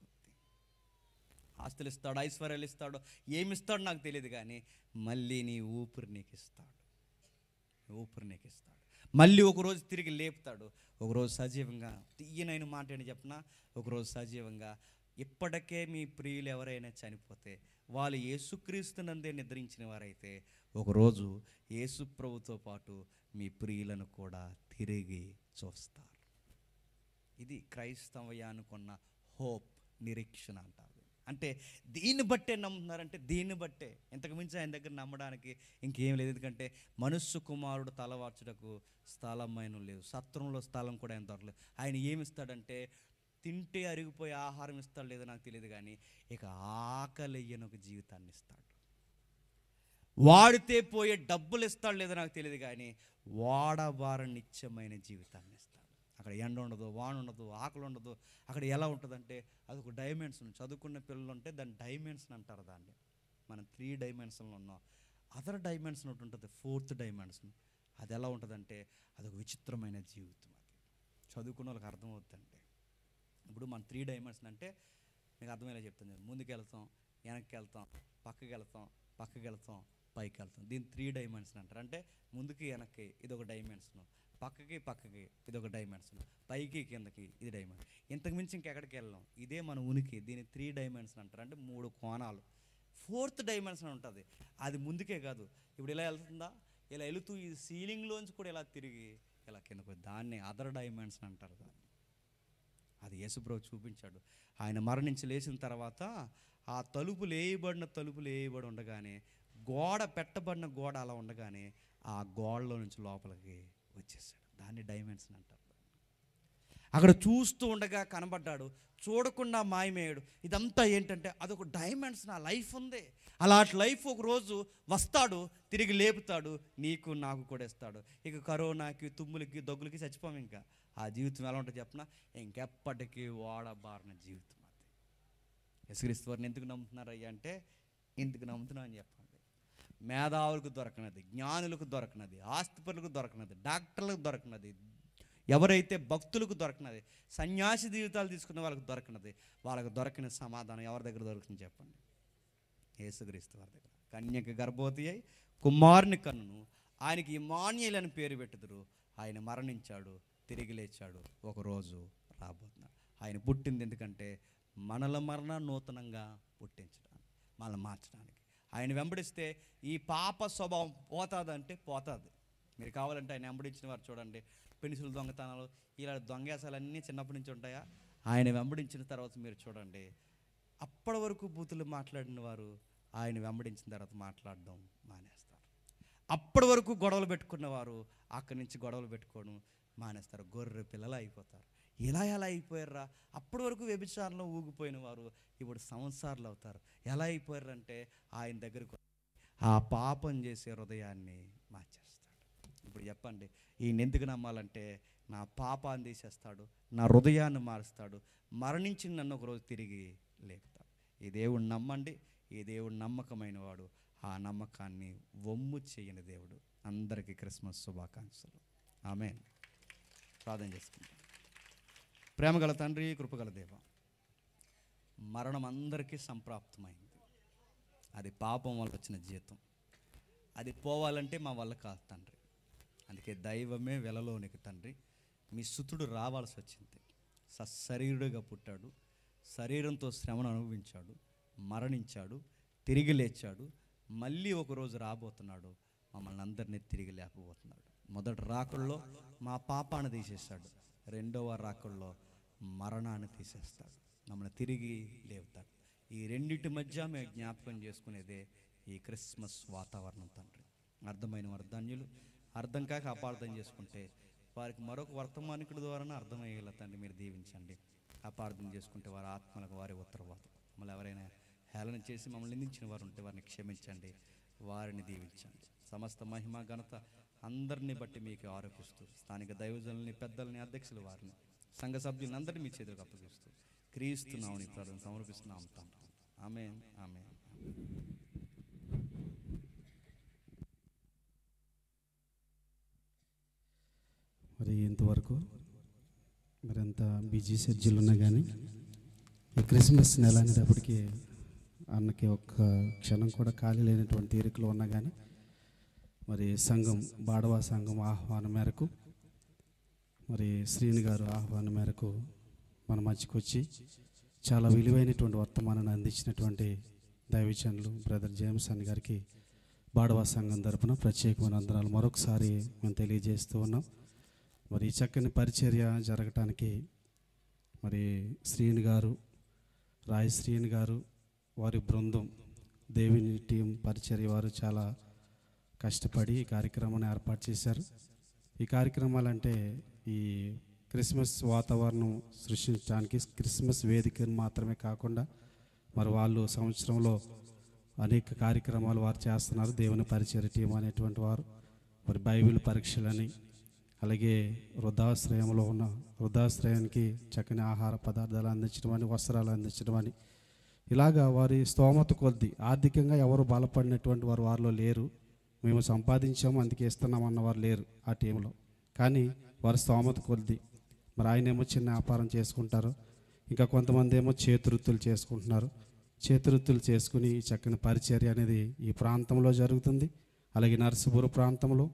ఆస్తులు ఇస్తాడు ఐశ్వర్యాలు ఇస్తాడు ఏమి ఇస్తాడు నాకు తెలియదు కానీ మళ్ళీ నీ ఊపిరి నీకు ఇస్తాడు ఊపిరి నీకు ఇస్తాడు మళ్ళీ ఒకరోజు తిరిగి లేపుతాడు ఒకరోజు సజీవంగా తీయనైన మాట ఏంటి చెప్పిన ఒకరోజు సజీవంగా ఇప్పటికే మీ ప్రియులు ఎవరైనా చనిపోతే వాళ్ళు యేసుక్రీస్తునందే నిద్రించిన వారైతే ఒకరోజు యేసు ప్రభుతో పాటు మీ ప్రియులను కూడా తిరిగి చూస్తారు ఇది క్రైస్తవయానుకున్న హోప్ నిరీక్షణ అంటారు అంటే దీన్ని బట్టే నమ్ముతున్నారంటే దీన్ని బట్టే ఇంతకు మించి ఆయన దగ్గర నమ్మడానికి ఇంకేం లేదు ఎందుకంటే మనుష్య కుమారుడు తలవార్చుటకు స్థలమైన లేదు సత్రంలో స్థలం కూడా ఆయన దొరకలేదు ఆయన ఏమి ఇస్తాడంటే తింటే అరిగిపోయే ఆహారం ఇస్తాడు లేదో నాకు తెలియదు కానీ ఇక ఆకలి అయ్యని ఒక జీవితాన్ని ఇస్తాడు వాడితే పోయే డబ్బులు ఇస్తాడు లేదో నాకు తెలియదు కానీ వాడబార నిత్యమైన జీవితాన్ని ఇస్తాడు అక్కడ ఎండ ఉండదు వాన ఉండదు ఆకలి ఉండదు అక్కడ ఎలా ఉంటుందంటే అది ఒక డైమెన్షన్ చదువుకున్న పిల్లలు ఉంటే దాన్ని డైమెన్షన్ అంటారు దాన్ని మనం త్రీ డైమెన్షన్లో ఉన్నాం అదర్ డైమెన్షన్ ఒకటి ఉంటుంది ఫోర్త్ డైమెన్షన్ అది ఎలా ఉంటుందంటే అది ఒక విచిత్రమైన జీవితం అది చదువుకున్న వాళ్ళకి అర్థమవుతుందంటే ఇప్పుడు మన త్రీ డైమెన్షన్ అంటే మీకు అర్థమయ్యేలా చెప్తాను నేను ముందుకు వెళ్తాం వెనక్కి వెళ్తాం పక్కకి వెళ్తాం పక్కకి వెళ్తాం పైకి వెళ్తాం దీన్ని త్రీ డైమెన్షన్ అంటారు అంటే ముందుకి వెనక్కి ఇది ఒక డైమెన్షన్ పక్కకి పక్కకి ఇది ఒక డైమెన్షన్ పైకి కిందకి ఇది డైమెన్షన్ ఇంతకు మించి ఇంకెక్కడికి వెళ్ళాం ఇదే మన ఉనికి దీన్ని త్రీ డైమెన్షన్ అంటారు అంటే మూడు కోణాలు ఫోర్త్ డైమెన్షన్ ఉంటుంది అది ముందుకే కాదు ఇప్పుడు ఇలా వెళ్తుందా ఇలా వెళుతూ ఈ సీలింగ్లోంచి కూడా ఇలా తిరిగి ఇలా కిందకు పోయి దాన్ని అదర్ డైమెన్షన్ అంటారు దాన్ని అది యేసుప్రభు చూపించాడు ఆయన మరణించి లేచిన తర్వాత ఆ తలుపులు వేయబడిన తలుపులు వేయబడి ఉండగానే గోడ పెట్టబడిన గోడ అలా ఉండగానే ఆ గోడలో నుంచి లోపలికి వచ్చేసాడు దాన్ని డైమెన్షన్ అంటారు అక్కడ చూస్తూ ఉండగా కనబడ్డాడు చూడకుండా మాయమేయడు ఇదంతా ఏంటంటే అదొక డైమెన్షన్ ఆ లైఫ్ ఉంది అలాంటి లైఫ్ ఒక రోజు వస్తాడు తిరిగి లేపుతాడు నీకు నాకు కూడా ఇస్తాడు ఇక కరోనాకి తుమ్ములకి దగ్గులకి చచ్చిపోం ఇంకా ఆ జీవితం ఎలా ఉంటుంది చెప్పనా ఇంకెప్పటికీ వాడబారిన జీవితం అది యశ్క్రీస్తు వారిని ఎందుకు నమ్ముతున్నారయ్యా అంటే ఎందుకు నమ్ముతున్నా అని చెప్పండి మేధావులకు దొరకనది జ్ఞానులకు దొరకనది ఆస్తిపరులకు దొరకనది డాక్టర్లకు దొరకనది ఎవరైతే భక్తులకు దొరకనది సన్యాసి జీవితాలు తీసుకున్న వాళ్ళకి దొరకనది వాళ్ళకి దొరకని సమాధానం ఎవరి దగ్గర దొరుకుతుంది చెప్పండి యేసుక్రీస్తు వారి దగ్గర కన్యక గర్భవతి అయి కుమారుని కన్నును ఆయనకి ఇమాన్యుల్ అని పేరు పెట్టుదురు ఆయన మరణించాడు తిరిగి లేచాడు ఒకరోజు రాబోతున్నాడు ఆయన పుట్టింది ఎందుకంటే మనల మరణ నూతనంగా పుట్టించడానికి మనల్ని మార్చడానికి ఆయన వెంబడిస్తే ఈ పాప స్వభావం పోతాదంటే పోతుంది మీరు కావాలంటే ఆయన వెంబడించిన వారు చూడండి పెన్సిల్ దొంగతనాలు ఇలా దొంగేసాలన్నీ చిన్నప్పటి నుంచి ఉంటాయా ఆయన వెంబడించిన తర్వాత మీరు చూడండి అప్పటి వరకు బూతులు మాట్లాడిన వారు ఆయన వెంబడించిన తర్వాత మాట్లాడడం మానేస్తారు అప్పటి వరకు గొడవలు పెట్టుకున్నవారు అక్కడి నుంచి గొడవలు పెట్టుకోవడం మానేస్తారు గొర్రె పిల్లలు అయిపోతారు ఇలా ఎలా అయిపోయారా అప్పటి వరకు వ్యభిచారంలో ఊగిపోయిన వారు ఇప్పుడు సంవత్సరాలు అవుతారు ఎలా అయిపోయారంటే ఆయన దగ్గరకు ఆ పాపం చేసే హృదయాన్ని మార్చేస్తాడు ఇప్పుడు చెప్పండి ఈయన ఎందుకు నమ్మాలంటే నా పాపాన్ని తీసేస్తాడు నా హృదయాన్ని మారుస్తాడు మరణించి నన్ను ఒకరోజు తిరిగి లేపుతాడు ఈ దేవుడు నమ్మండి ఈ దేవుడు నమ్మకమైన వాడు ఆ నమ్మకాన్ని వమ్ము చేయని దేవుడు అందరికీ క్రిస్మస్ శుభాకాంక్షలు ఆమె ప్రార్థన చేసుకుంటాం ప్రేమగల తండ్రి కృపగల దేవ మరణం అందరికీ సంప్రాప్తమైంది అది పాపం వల్ల వచ్చిన జీతం అది పోవాలంటే మా వల్ల కాదు తండ్రి అందుకే దైవమే వెలలోనికి తండ్రి మీ సుతుడు రావాల్సి వచ్చింది సశరీరుడుగా పుట్టాడు శరీరంతో శ్రమను అనుభవించాడు మరణించాడు తిరిగి లేచాడు మళ్ళీ ఒకరోజు రాబోతున్నాడు మమ్మల్ని అందరినీ తిరిగి లేపబోతున్నాడు మొదటి రాకుల్లో మా పాపాన్ని తీసేస్తాడు రెండవ రాకుల్లో మరణాన్ని తీసేస్తాడు మమ్మల్ని తిరిగి లేపుతాడు ఈ రెండింటి మధ్య మేము జ్ఞాపకం చేసుకునేదే ఈ క్రిస్మస్ వాతావరణం తండ్రి అర్థమైన వర్ధన్యులు అర్థం కాక అపార్థం చేసుకుంటే వారికి మరొక వర్తమానికుడి ద్వారానే అర్థమయ్యేలా తండ్రి మీరు దీవించండి అపార్థం చేసుకుంటే వారి ఆత్మలకు వారి ఉత్తరవాదం మమ్మల్ని ఎవరైనా హేళన చేసి మమ్మల్ని నిందించిన వారు ఉంటే వారిని క్షమించండి వారిని దీవించండి సమస్త మహిమ ఘనత అందరినీ బట్టి మీకు ఆరోపిస్తూ స్థానిక దైవజనుల్ని పెద్దల్ని అధ్యక్షుల వారిని సంఘ సభ్యులను అందరినీ మీ చేతులకు అప్పగిస్తూ క్రీస్తున్నామని ప్రార్థన సమర్పిస్తున్నాం తండ్రి ఆమె ఆమె మరి ఇంతవరకు మరి ఎంత బిజీ షెడ్యూల్ ఉన్నా కానీ ఈ క్రిస్మస్ నెల అనేటప్పటికి అన్నకి ఒక్క క్షణం కూడా ఖాళీ లేనటువంటి తీరికలు ఉన్నా కానీ మరి సంఘం బాడవా సంఘం ఆహ్వానం మేరకు మరి శ్రీని గారు ఆహ్వానం మేరకు మన మధ్యకు వచ్చి చాలా విలువైనటువంటి వర్తమానాన్ని అందించినటువంటి దైవచనులు బ్రదర్ జేమ్స్ అన్న గారికి బాడవా సంఘం తరపున ప్రత్యేకమైన వందనాలు మరొకసారి మేము తెలియజేస్తూ ఉన్నాం మరి ఈ చక్కని పరిచర్య జరగటానికి మరి శ్రీని గారు రాయ్ శ్రీని గారు వారి బృందం దేవిని టీం పరిచర్య వారు చాలా కష్టపడి ఈ కార్యక్రమాన్ని ఏర్పాటు చేశారు ఈ కార్యక్రమాలు అంటే ఈ క్రిస్మస్ వాతావరణం సృష్టించడానికి క్రిస్మస్ వేదికను మాత్రమే కాకుండా మరి వాళ్ళు సంవత్సరంలో అనేక కార్యక్రమాలు వారు చేస్తున్నారు దేవుని పరిచయ టీం అనేటువంటి వారు మరి బైబిల్ పరీక్షలని అలాగే వృద్ధాశ్రయంలో ఉన్న వృద్ధాశ్రయానికి చక్కని ఆహార పదార్థాలు అందించడం అని వస్త్రాలు అందించడం అని ఇలాగా వారి స్తోమత కొద్ది ఆర్థికంగా ఎవరు బలపడినటువంటి వారు వారిలో లేరు మేము సంపాదించాము అందుకే ఇస్తున్నాం అన్నవారు లేరు ఆ టీంలో కానీ వారి స్తోమత కొద్ది మరి ఆయన ఏమో చిన్న వ్యాపారం చేసుకుంటారు ఇంకా కొంతమంది ఏమో చేతివృత్తులు చేసుకుంటున్నారు చేతివృత్తులు చేసుకుని ఈ చక్కని పరిచర్య అనేది ఈ ప్రాంతంలో జరుగుతుంది అలాగే నరసపుర ప్రాంతంలో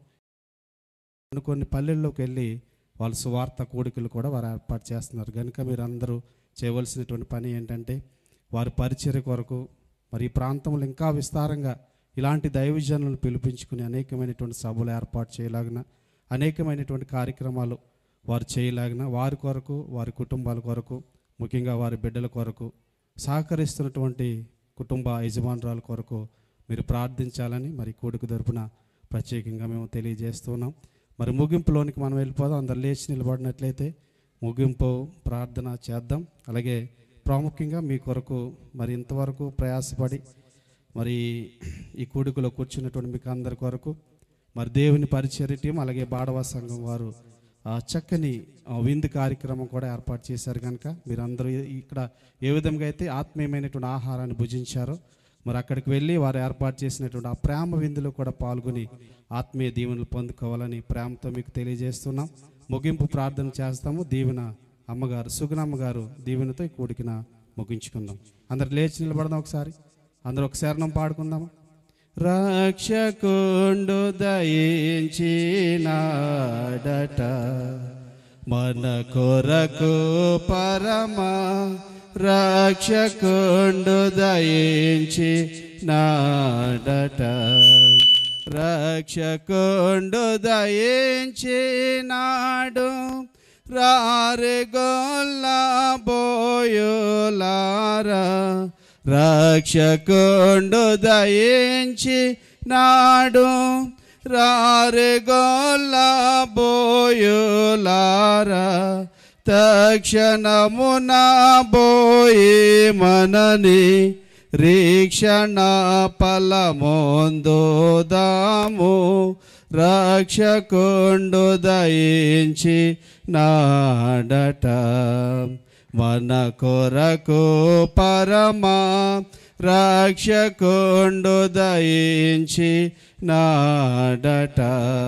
కొన్ని కొన్ని పల్లెల్లోకి వెళ్ళి వాళ్ళ సువార్త కూడికలు కూడా వారు ఏర్పాటు చేస్తున్నారు కనుక మీరు అందరూ చేయవలసినటువంటి పని ఏంటంటే వారి పరిచర్య కొరకు మరి ఈ ప్రాంతంలో ఇంకా విస్తారంగా ఇలాంటి దైవజనులను పిలిపించుకుని అనేకమైనటువంటి సభలు ఏర్పాటు చేయలాగిన అనేకమైనటువంటి కార్యక్రమాలు వారు చేయలాగిన వారి కొరకు వారి కుటుంబాల కొరకు ముఖ్యంగా వారి బిడ్డల కొరకు సహకరిస్తున్నటువంటి కుటుంబ యజమానురాల కొరకు మీరు ప్రార్థించాలని మరి కూడుకు తరపున ప్రత్యేకంగా మేము తెలియజేస్తున్నాం మరి ముగింపులోనికి మనం వెళ్ళిపోదాం అందరు లేచి నిలబడినట్లయితే ముగింపు ప్రార్థన చేద్దాం అలాగే ప్రాముఖ్యంగా మీ కొరకు మరి ఇంతవరకు ప్రయాసపడి మరి ఈ కూడికలో కూర్చున్నటువంటి మీకు అందరి కొరకు మరి దేవుని పరిచర్య టీం అలాగే బాడవా సంఘం వారు ఆ చక్కని ఆ విందు కార్యక్రమం కూడా ఏర్పాటు చేశారు కనుక మీరందరూ ఈ- ఇక్కడ ఏ విధంగా అయితే ఆత్మీయమైనటువంటి ఆహారాన్ని భుజించారో మరి అక్కడికి వెళ్ళి వారు ఏర్పాటు చేసినటువంటి ఆ ప్రేమ విందులో కూడా పాల్గొని ఆత్మీయ దీవెనలు పొందుకోవాలని ప్రేమతో మీకు తెలియజేస్తున్నాం ముగింపు ప్రార్థన చేస్తాము దీవెన అమ్మగారు సుగుణమ్మ గారు దీవెనతో ఈ కూడికిన ముగించుకుందాం అందరు లేచి నిలబడదాం ఒకసారి అందరూ ఒక శరణం పాడుకుందాము రక్షకుండు దయించినాడట మన కొరకు పరమ రక్షకుండు దయించి నాడట రక్షకుండు దయించి నాడు రారి గొల్ల బోయులారా రక్షకుండు దయించి నాడు రారి గొల్ల బోయులారా తక్షణమున బోయి మనని రీక్షణ ఫలమొందుదాము రక్షకుండు దయించి నాడట మన కొరకు పరమా రక్షకుండు దయించి నాడట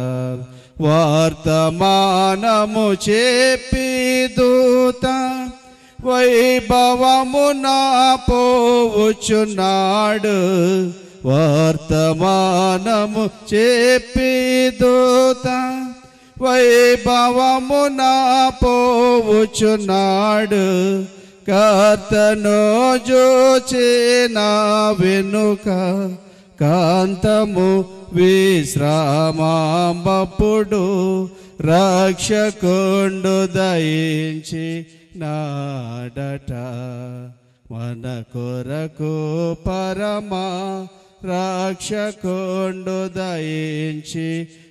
వర్తమానము చెప్పి దూత వైభవమున పోవుచున్నాడు వర్తమానము చెప్పి దూత వైభవమున పోవుచున్నాడు కర్తను జోచిన వెనుక కాంతము విశ్రామాంబప్పుడు రక్షకుండు దయించి నాడట మన కొరకు పరమా రక్షకుండు దయించి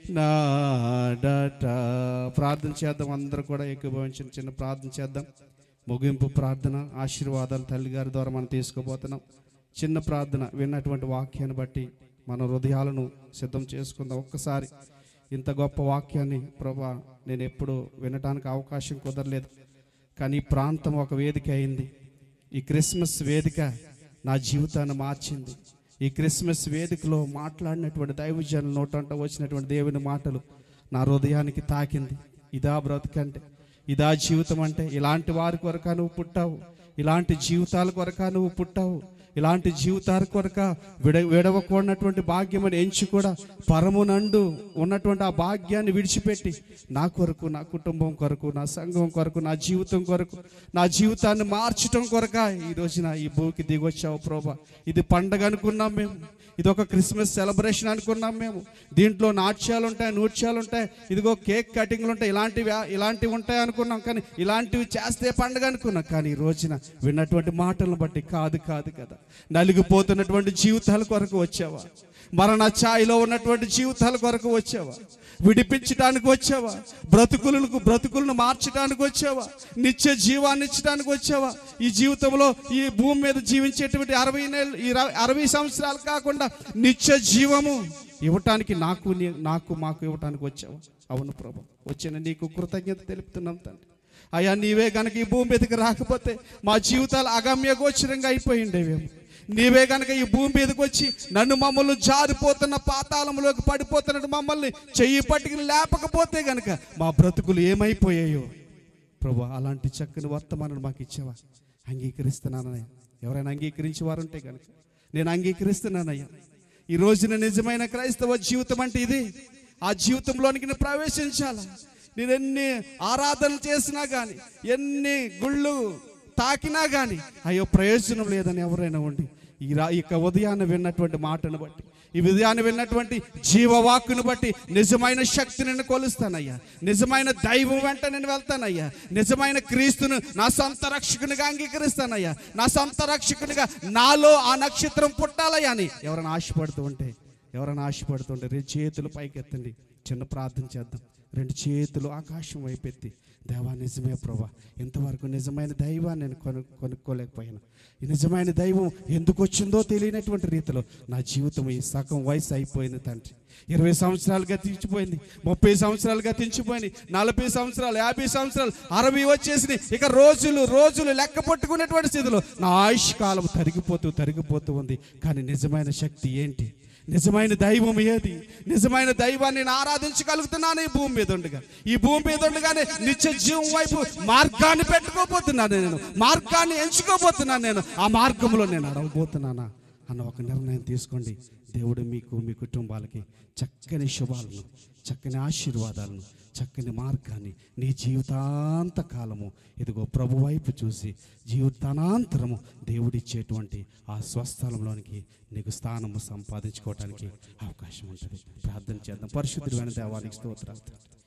నాడట ప్రార్థన చేద్దాం అందరూ కూడా ఏకీభవించిన చిన్న ప్రార్థన చేద్దాం ముగింపు ప్రార్థన ఆశీర్వాదాలు తల్లి గారి ద్వారా మనం తీసుకోబోతున్నాం చిన్న ప్రార్థన విన్నటువంటి వాక్యాన్ని బట్టి మన హృదయాలను సిద్ధం చేసుకుందాం ఒక్కసారి ఇంత గొప్ప వాక్యాన్ని ప్రభా నేను ఎప్పుడు వినటానికి అవకాశం కుదరలేదు కానీ ఈ ప్రాంతం ఒక వేదిక అయింది ఈ క్రిస్మస్ వేదిక నా జీవితాన్ని మార్చింది ఈ క్రిస్మస్ వేదికలో మాట్లాడినటువంటి దైవజనుల నోటంట వచ్చినటువంటి దేవుని మాటలు నా హృదయానికి తాకింది ఇదా బ్రతుకంటే ఇదా జీవితం అంటే ఇలాంటి వారి కొరక నువ్వు పుట్టావు ఇలాంటి జీవితాల కొరక నువ్వు పుట్టావు ఇలాంటి జీవితాల కొరక విడ విడవకూడనటువంటి భాగ్యమని ఎంచి కూడా పరమునందు ఉన్నటువంటి ఆ భాగ్యాన్ని విడిచిపెట్టి నా కొరకు నా కుటుంబం కొరకు నా సంఘం కొరకు నా జీవితం కొరకు నా జీవితాన్ని మార్చటం కొరక ఈ రోజున ఈ భూమికి దిగొచ్చావు ప్రోభా ఇది పండగ అనుకున్నాం మేము ఇది ఒక క్రిస్మస్ సెలబ్రేషన్ అనుకున్నాం మేము దీంట్లో నాట్యాలు ఉంటాయి నృత్యాలు ఉంటాయి ఇదిగో కేక్ కటింగ్లు ఉంటాయి ఇలాంటివి ఇలాంటివి ఉంటాయి అనుకున్నాం కానీ ఇలాంటివి చేస్తే పండుగ అనుకున్నాం కానీ ఈ రోజున విన్నటువంటి మాటలను బట్టి కాదు కాదు కదా నలిగిపోతున్నటువంటి జీవితాల కొరకు వచ్చావా మరణ ఛాయిలో ఉన్నటువంటి జీవితాల కొరకు వచ్చావా విడిపించడానికి వచ్చావా బ్రతుకులకు బ్రతుకులను మార్చడానికి వచ్చావా నిత్య జీవాన్ని ఇచ్చడానికి వచ్చావా ఈ జీవితంలో ఈ భూమి మీద జీవించేటువంటి అరవై నెలలు ఈ ర- అరవై సంవత్సరాలు కాకుండా నిత్య జీవము ఇవ్వటానికి నాకు నీ- నాకు మాకు ఇవ్వటానికి వచ్చావా అవును ప్రభు వచ్చిన నీకు కృతజ్ఞత తెలుపుతున్నాం తండ్రి అయ్యా నీవే గనక ఈ భూమి మీదకి రాకపోతే మా జీవితాలు అగమ్య గోచరంగా అయిపోయి ఉండేవేమో నీవే గనక ఈ భూమి మీదకి వచ్చి నన్ను మమ్మల్ని జారిపోతున్న పాతాళంలోకి పడిపోతున్న మమ్మల్ని చెయ్యి పట్టుకుని లేపకపోతే గనక మా బ్రతుకులు ఏమైపోయాయో ప్రభు అలాంటి చక్కని వర్తమానం మాకు ఇచ్చావా అంగీకరిస్తున్నానయ్యా ఎవరైనా అంగీకరించి వారు ఉంటే కనుక నేను అంగీకరిస్తున్నానయ్యా ఈ రోజున నిజమైన క్రైస్తవ జీవితం అంటే ఇది ఆ జీవితంలోనికి నేను ప్రవేశించాలా నేను ఎన్ని ఆరాధనలు చేసినా కానీ ఎన్ని గుళ్ళు తాకినా కానీ అయ్యో ప్రయోజనం లేదని ఎవరైనా ఉండి ఈ రా ఇక ఉదయాన్ని విన్నటువంటి మాటను బట్టి ఈ ఉదయాన్ని విన్నటువంటి జీవవాక్కును బట్టి నిజమైన శక్తిని నేను కొలుస్తానయ్యా నిజమైన దైవం వెంట నేను వెళ్తానయ్యా నిజమైన క్రీస్తును నా సొంత రక్షకునిగా అంగీకరిస్తానయ్యా నా సొంత రక్షకునిగా నాలో ఆ నక్షత్రం పుట్టాలయ్యా అని ఎవరైనా ఆశపడుతూ ఉంటే ఎవరైనా ఆశపడుతూ ఉంటే రెండు చేతులు పైకెత్తండి చిన్న ప్రార్థన చేద్దాం రెండు చేతులు ఆకాశం వైపెత్తి దేవా నిజమే ప్రభా ఇంతవరకు నిజమైన దైవాన్ని నేను కొను కొనుక్కోలేకపోయాను ఈ నిజమైన దైవం ఎందుకు వచ్చిందో తెలియనటువంటి రీతిలో నా జీవితం ఈ సగం వయసు అయిపోయింది తండ్రి ఇరవై సంవత్సరాలుగా తీర్చిపోయింది ముప్పై సంవత్సరాలుగా తీర్చిపోయింది నలభై సంవత్సరాలు యాభై సంవత్సరాలు అరవై వచ్చేసింది ఇక రోజులు రోజులు లెక్క పట్టుకునేటువంటి స్థితిలో నా ఆయుష్ కాలం తరిగిపోతూ తరిగిపోతూ ఉంది కానీ నిజమైన శక్తి ఏంటి నిజమైన దైవం ఏది నిజమైన దైవాన్ని నేను ఆరాధించగలుగుతున్నాను ఈ భూమి మీద ఉండగా ఈ భూమి మీద ఉండగానే నిత్య జీవం వైపు మార్గాన్ని పెట్టుకోబోతున్నాను నేను మార్గాన్ని ఎంచుకోబోతున్నాను నేను ఆ మార్గంలో నేను అడగబోతున్నానా అన్న ఒక నిర్ణయం తీసుకోండి దేవుడు మీకు మీ కుటుంబాలకి చక్కని శుభాలను చక్కని ఆశీర్వాదాలను చక్కని మార్గాన్ని నీ జీవితాంత కాలము ఇదిగో ప్రభు వైపు చూసి జీవితానంతరము దేవుడిచ్చేటువంటి ఆ స్వస్థలంలోనికి నీకు స్థానము సంపాదించుకోవడానికి అవకాశం ఉంటుంది ప్రార్థన చేద్దాం పరిశుద్ధుడైన దేవానికి స్తోత్రాలు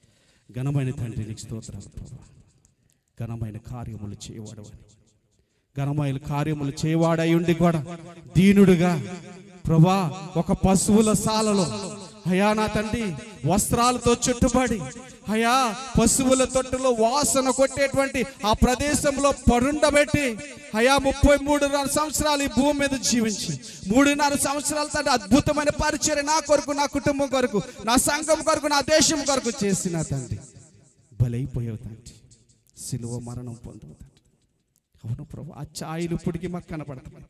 ఘనమైన తండ్రి నీకు స్తోత్రాలు ప్రభు ఘనమైన కార్యములు చేయవాడవని ఘనమైన కార్యములు చేయవాడై ఉండి కూడా దీనుడుగా ప్రభా ఒక పశువుల సాలలో అయా నా తండ్రి వస్త్రాలతో చుట్టుబడి అయా పశువుల తొట్టులో వాసన కొట్టేటువంటి ఆ ప్రదేశంలో పరుండబెట్టి అయా ముప్పై మూడున్నర సంవత్సరాలు ఈ భూమి మీద జీవించి మూడున్నర సంవత్సరాల తండ్రి అద్భుతమైన పరిచయం నా కొరకు నా కుటుంబం కొరకు నా సంఘం కొరకు నా దేశం కొరకు చేసిన తండ్రి బలైపోయావు తండ్రి సిలువ మరణం పొందవు తండ్రి అవును ప్రభు ఆ ఛాయలు ఇప్పటికీ మాకు కనపడుతుంది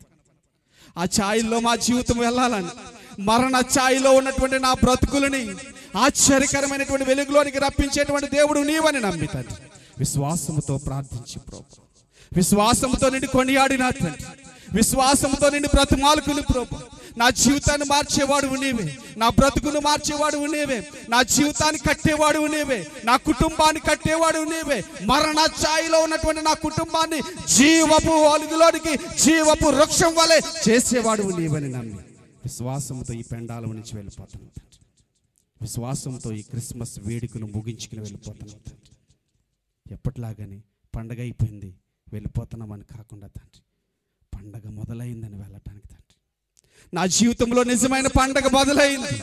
ఆ ఛాయల్లో మా జీవితం వెళ్ళాలని మరణ ఛాయలో ఉన్నటువంటి నా బ్రతుకులని ఆశ్చర్యకరమైనటువంటి వెలుగులోనికి రప్పించేటువంటి దేవుడు నీవని నమ్మి తండ్రి విశ్వాసముతో ప్రార్థించి ప్రభు విశ్వాసముతో నిన్ను కొనియాడిన తండ్రి విశ్వాసంతో నిన్ను బ్రతిమాలుకుని ప్రభు నా జీవితాన్ని మార్చేవాడు నీవే నా బ్రతుకును మార్చేవాడు నీవే నా జీవితాన్ని కట్టేవాడు నీవే నా కుటుంబాన్ని కట్టేవాడు నీవే మరణ ఛాయిలో ఉన్నటువంటి నా కుటుంబాన్ని జీవపు అలుగులోనికి జీవపు వృక్షం వలె చేసేవాడు నీవని నమ్మి విశ్వాసంతో ఈ పెండాల నుంచి వెళ్ళిపోతాను తండ్రి విశ్వాసంతో ఈ క్రిస్మస్ వేడుకను ముగించుకుని వెళ్ళిపోతున్నాం తండ్రి ఎప్పటిలాగానే పండగ అయిపోయింది వెళ్ళిపోతున్నామని కాకుండా తండ్రి పండగ మొదలైందని వెళ్ళటానికి తండ్రి నా జీవితంలో నిజమైన పండగ మొదలైంది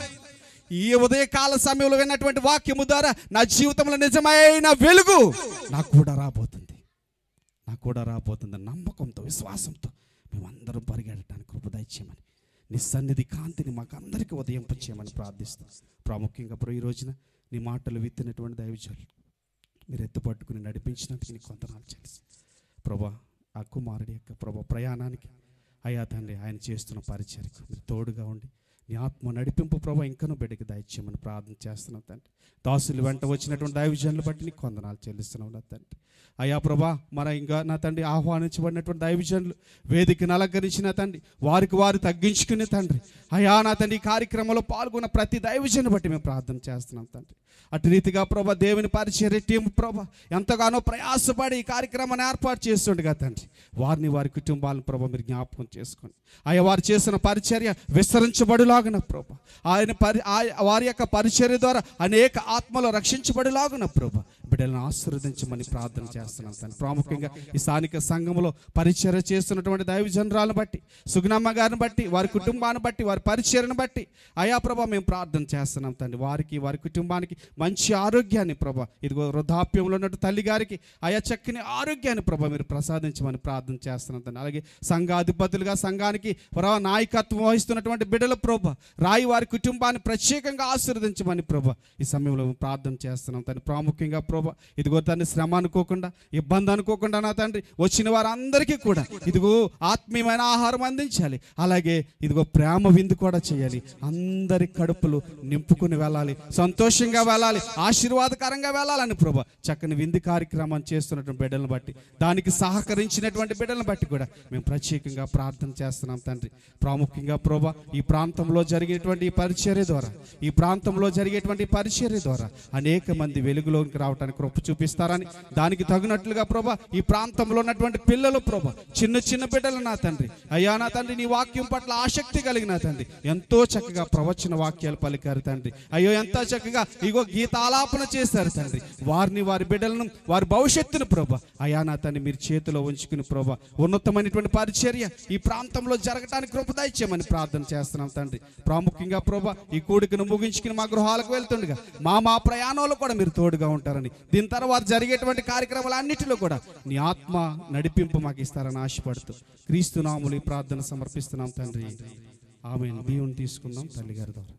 ఈ ఉదయకాల సమయంలో విన్నటువంటి వాక్యము ద్వారా నా జీవితంలో నిజమైన వెలుగు నాకు కూడా రాబోతుంది నాకు కూడా రాబోతుంది నమ్మకంతో విశ్వాసంతో మేమందరం పరిగెడటానికి కృప దయచేయమని నీ సన్నిధి కాంతిని మాకు అందరికీ ఉదయింపచేయమని ప్రార్థిస్తాం ప్రాముఖ్యంగా ఇప్పుడు ఈ రోజున నీ మాటలు విత్తినటువంటి దైవజాలు మీరు ఎత్తుపట్టుకుని నడిపించినందుకు నీకు కొంతనాలు చేసి ప్రభా ఆ కుమారుడి యొక్క ప్రభా ప్రయాణానికి అయ్యా తండ్రి ఆయన చేస్తున్న పరిచర్యకు మీరు తోడుగా ఉండి నీ ఆత్మ నడిపింపు ప్రభా ఇంకనూ బిడ్డకి దయచేయమని ప్రార్థన చేస్తున్నాం తండ్రి దాసులు వెంట వచ్చినటువంటి దైవజనులు బట్టి నీకు కొందనాలు చెల్లిస్తున్నాం నా తండ్రి అయ్యా ప్రభా మన ఇంకా నా తండ్రి ఆహ్వానించబడినటువంటి దైవజనులు వేదికను అలంకరించిన తండ్రి వారికి వారు తగ్గించుకునే తండ్రి అయ్యా నా తండ్రి ఈ కార్యక్రమంలో పాల్గొన్న ప్రతి దైవజను బట్టి మేము ప్రార్థన చేస్తున్నాం తండ్రి అటు రీతిగా ప్రభా దేవుని పరిచర్య టీం ప్రభా ఎంతగానో ప్రయాసపడి ఈ కార్యక్రమాన్ని ఏర్పాటు చేస్తుండగా తండ్రి వారిని వారి కుటుంబాలను ప్రభా మీరు జ్ఞాపకం చేసుకోండి అయ్యా వారు చేసిన పరిచర్య విస్తరించబడులాగున ప్రభా ఆయన పరి ఆయ- వారి యొక్క పరిచర్య ద్వారా అనేక ఆత్మలు రక్షించబడులాగున ప్రభా బిడ్డలను ఆశీర్వదించమని ప్రార్థన చేస్తున్నాం తండ్రి ప్రాముఖ్యంగా ఈ స్థానిక సంఘంలో పరిచర్య చేస్తున్నటువంటి దైవజనరాలను బట్టి సుగుణమ్మ గారిని బట్టి వారి కుటుంబాన్ని బట్టి వారి పరిచర్యను బట్టి అయా ప్రభా మేము ప్రార్థన చేస్తున్నాం తండ్రి వారికి వారి కుటుంబానికి మంచి ఆరోగ్యాన్ని ప్రభా ఇదిగో వృద్ధాప్యంలో ఉన్నట్టు తల్లి గారికి అయా చక్కని ఆరోగ్యాన్ని ప్రభా మీరు ప్రసాదించమని ప్రార్థన చేస్తున్నాం తండ్రి అలాగే సంఘాధిపతులుగా సంఘానికి ప్రభా నాయకత్వం వహిస్తున్నటువంటి బిడ్డల ప్రభా రాయి వారి కుటుంబాన్ని ప్రత్యేకంగా ఆశీర్వదించమని ప్రభా ఈ సమయంలో మేము ప్రార్థన చేస్తున్నాం తండ్రి ప్రాముఖ్యంగా ప్రభా ఇదిగో తండ్రి శ్రమ అనుకోకుండా ఇబ్బంది అనుకోకుండా నా తండ్రి వచ్చిన వారందరికీ కూడా ఇదిగో ఆత్మీయమైన ఆహారం అందించాలి అలాగే ఇదిగో ప్రేమ విందు కూడా చేయాలి అందరి కడుపులు నింపుకుని వెళ్ళాలి సంతోషంగా వెళ్ళాలి ఆశీర్వాదకరంగా వెళ్ళాలని ప్రభా చక్కని విందు కార్యక్రమం చేస్తున్నటువంటి బిడ్డలను బట్టి దానికి సహకరించినటువంటి బిడ్డలను బట్టి కూడా మేము ప్రత్యేకంగా ప్రార్థన చేస్తున్నాం తండ్రి ప్రాముఖ్యంగా ప్రభా ఈ ప్రాంతంలో జరిగేటువంటి ఈ పరిచర్య ద్వారా ఈ ప్రాంతంలో జరిగేటువంటి ఈ పరిచర్య ద్వారా అనేక మంది వెలుగులోకి రావడానికి కృప చూపిస్తారని దానికి తగినట్లుగా ప్రభా ఈ ప్రాంతంలో ఉన్నటువంటి పిల్లలు ప్రభా చిన్న చిన్న బిడ్డలు నా తండ్రి అయ్యా నా తండ్రి నీ వాక్యం పట్ల ఆసక్తి కలిగిన తండ్రి ఎంతో చక్కగా ప్రవచన వాక్యాలు పలికారు తండ్రి అయ్యో ఎంతో చక్కగా ఇగో గీతాలాపన చేశారు తండ్రి వారిని వారి బిడ్డలను వారి భవిష్యత్తును ప్రభా అయ్యా నా తండ్రి మీరు చేతిలో ఉంచుకుని ప్రభా ఉన్నతమైనటువంటి పరిచర్య ఈ ప్రాంతంలో జరగడానికి కృప దయచేయమని ప్రార్థన చేస్తున్నాం తండ్రి ప్రాముఖ్యంగా ప్రభా ఈ కూడికను ముగించుకుని మా గృహాలకు వెళ్తుండగా మా మా ప్రయాణంలో కూడా మీరు తోడుగా ఉంటారని దీని తర్వాత జరిగేటువంటి కార్యక్రమాలు అన్నిటిలో కూడా నీ ఆత్మ నడిపింపు మాకు ఇస్తారని ఆశపడుతూ క్రీస్తు నాములు ఈ ప్రార్థన సమర్పిస్తున్నాం తండ్రి ఆమె బియ్యం తీసుకుందాం తల్లి గారి ద్వారా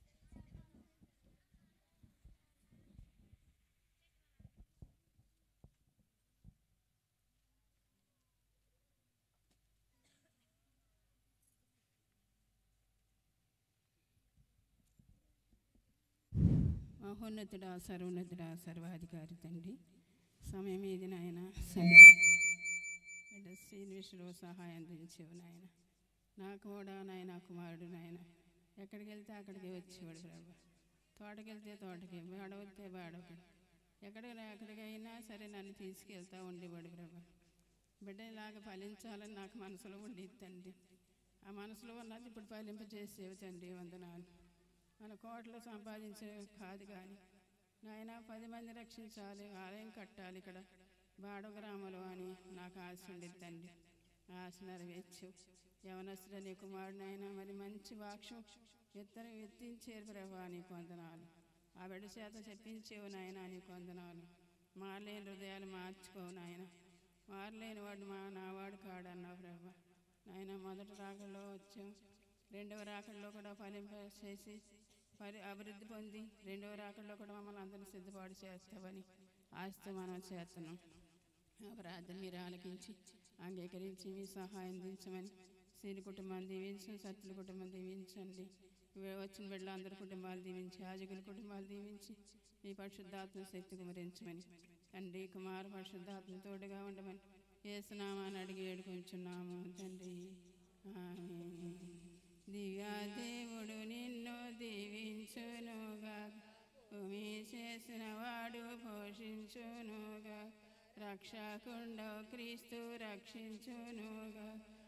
మహోన్నతుడా సర్వోన్నతుడా సర్వాధికారి తండ్రి సమయం ఏది నాయన సన్నిధి బిడ్డ శ్రీనివేశ్వరు సహాయం అందించేవు నాయన నా కూడా నాయన కుమారుడు నాయన ఎక్కడికి వెళ్తే అక్కడికి వచ్చేవాడు ప్రభు తోటకి వెళ్తే తోటకి బాడవస్తే బాడొకడు ఎక్కడికి ఎక్కడికైనా సరే నన్ను తీసుకెళ్తా ఉండేవాడు ప్రభు బిడ్డ ఇలాగ ఫలించాలని నాకు మనసులో ఉండేది తండ్రి ఆ మనసులో ఉన్నది ఇప్పుడు ఫలింపజేసేవి తండ్రి వందనాలు మన కోట్లు సంపాదించే కాదు కానీ నాయన పది మంది రక్షించాలి ఆలయం కట్టాలి ఇక్కడ బాడ గ్రామంలో అని నాకు ఆశ ఉండేది తండ్రి ఆశ నెరవేర్చు యవనస్తుడని కుమారుడైనా మరి మంచి వాక్షం విత్తనం విత్తించేరు ప్రభా నీ పొందనాలు ఆ బిడ్డ చేత చెప్పించేవు నాయన నీ కొందనాలు మారలేని హృదయాలు మార్చుకోవు నాయన మారలేని వాడు మా నావాడు కాడన్నావు ప్రభా నాయన మొదటి రాకల్లో వచ్చాం రెండవ రాకల్లో కూడా ఫలింప చేసి పరి అభివృద్ధి పొంది రెండవ రాకల్లో కూడా మమ్మల్ని అందరినీ సిద్ధపాటు చేస్తావని ఆశతో మనం చేస్తున్నాం ఆ ప్రార్థన మీరు ఆలకించి అంగీకరించి మీ సహాయం దించమని శ్రీని కుటుంబాన్ని దీవించండి సత్తుల కుటుంబం దీవించండి ఇవి వచ్చిన బిడ్డల అందరి కుటుంబాలు దీవించి యాజకుల కుటుంబాలు దీవించి మీ పరిశుద్ధాత్మ శక్తి కుమరించమని తండ్రి కుమార పరిశుద్ధాత్మ తోడుగా ఉండమని ఏసునామాని అడిగి ఏడుకుంటున్నాము తండ్రి ఆమేన్. దివ్యా దేవుడు నిన్ను దీవించునుగా భూమి చేసిన వాడు పోషించునుగా రక్షకుండో క్రీస్తు రక్షించునుగా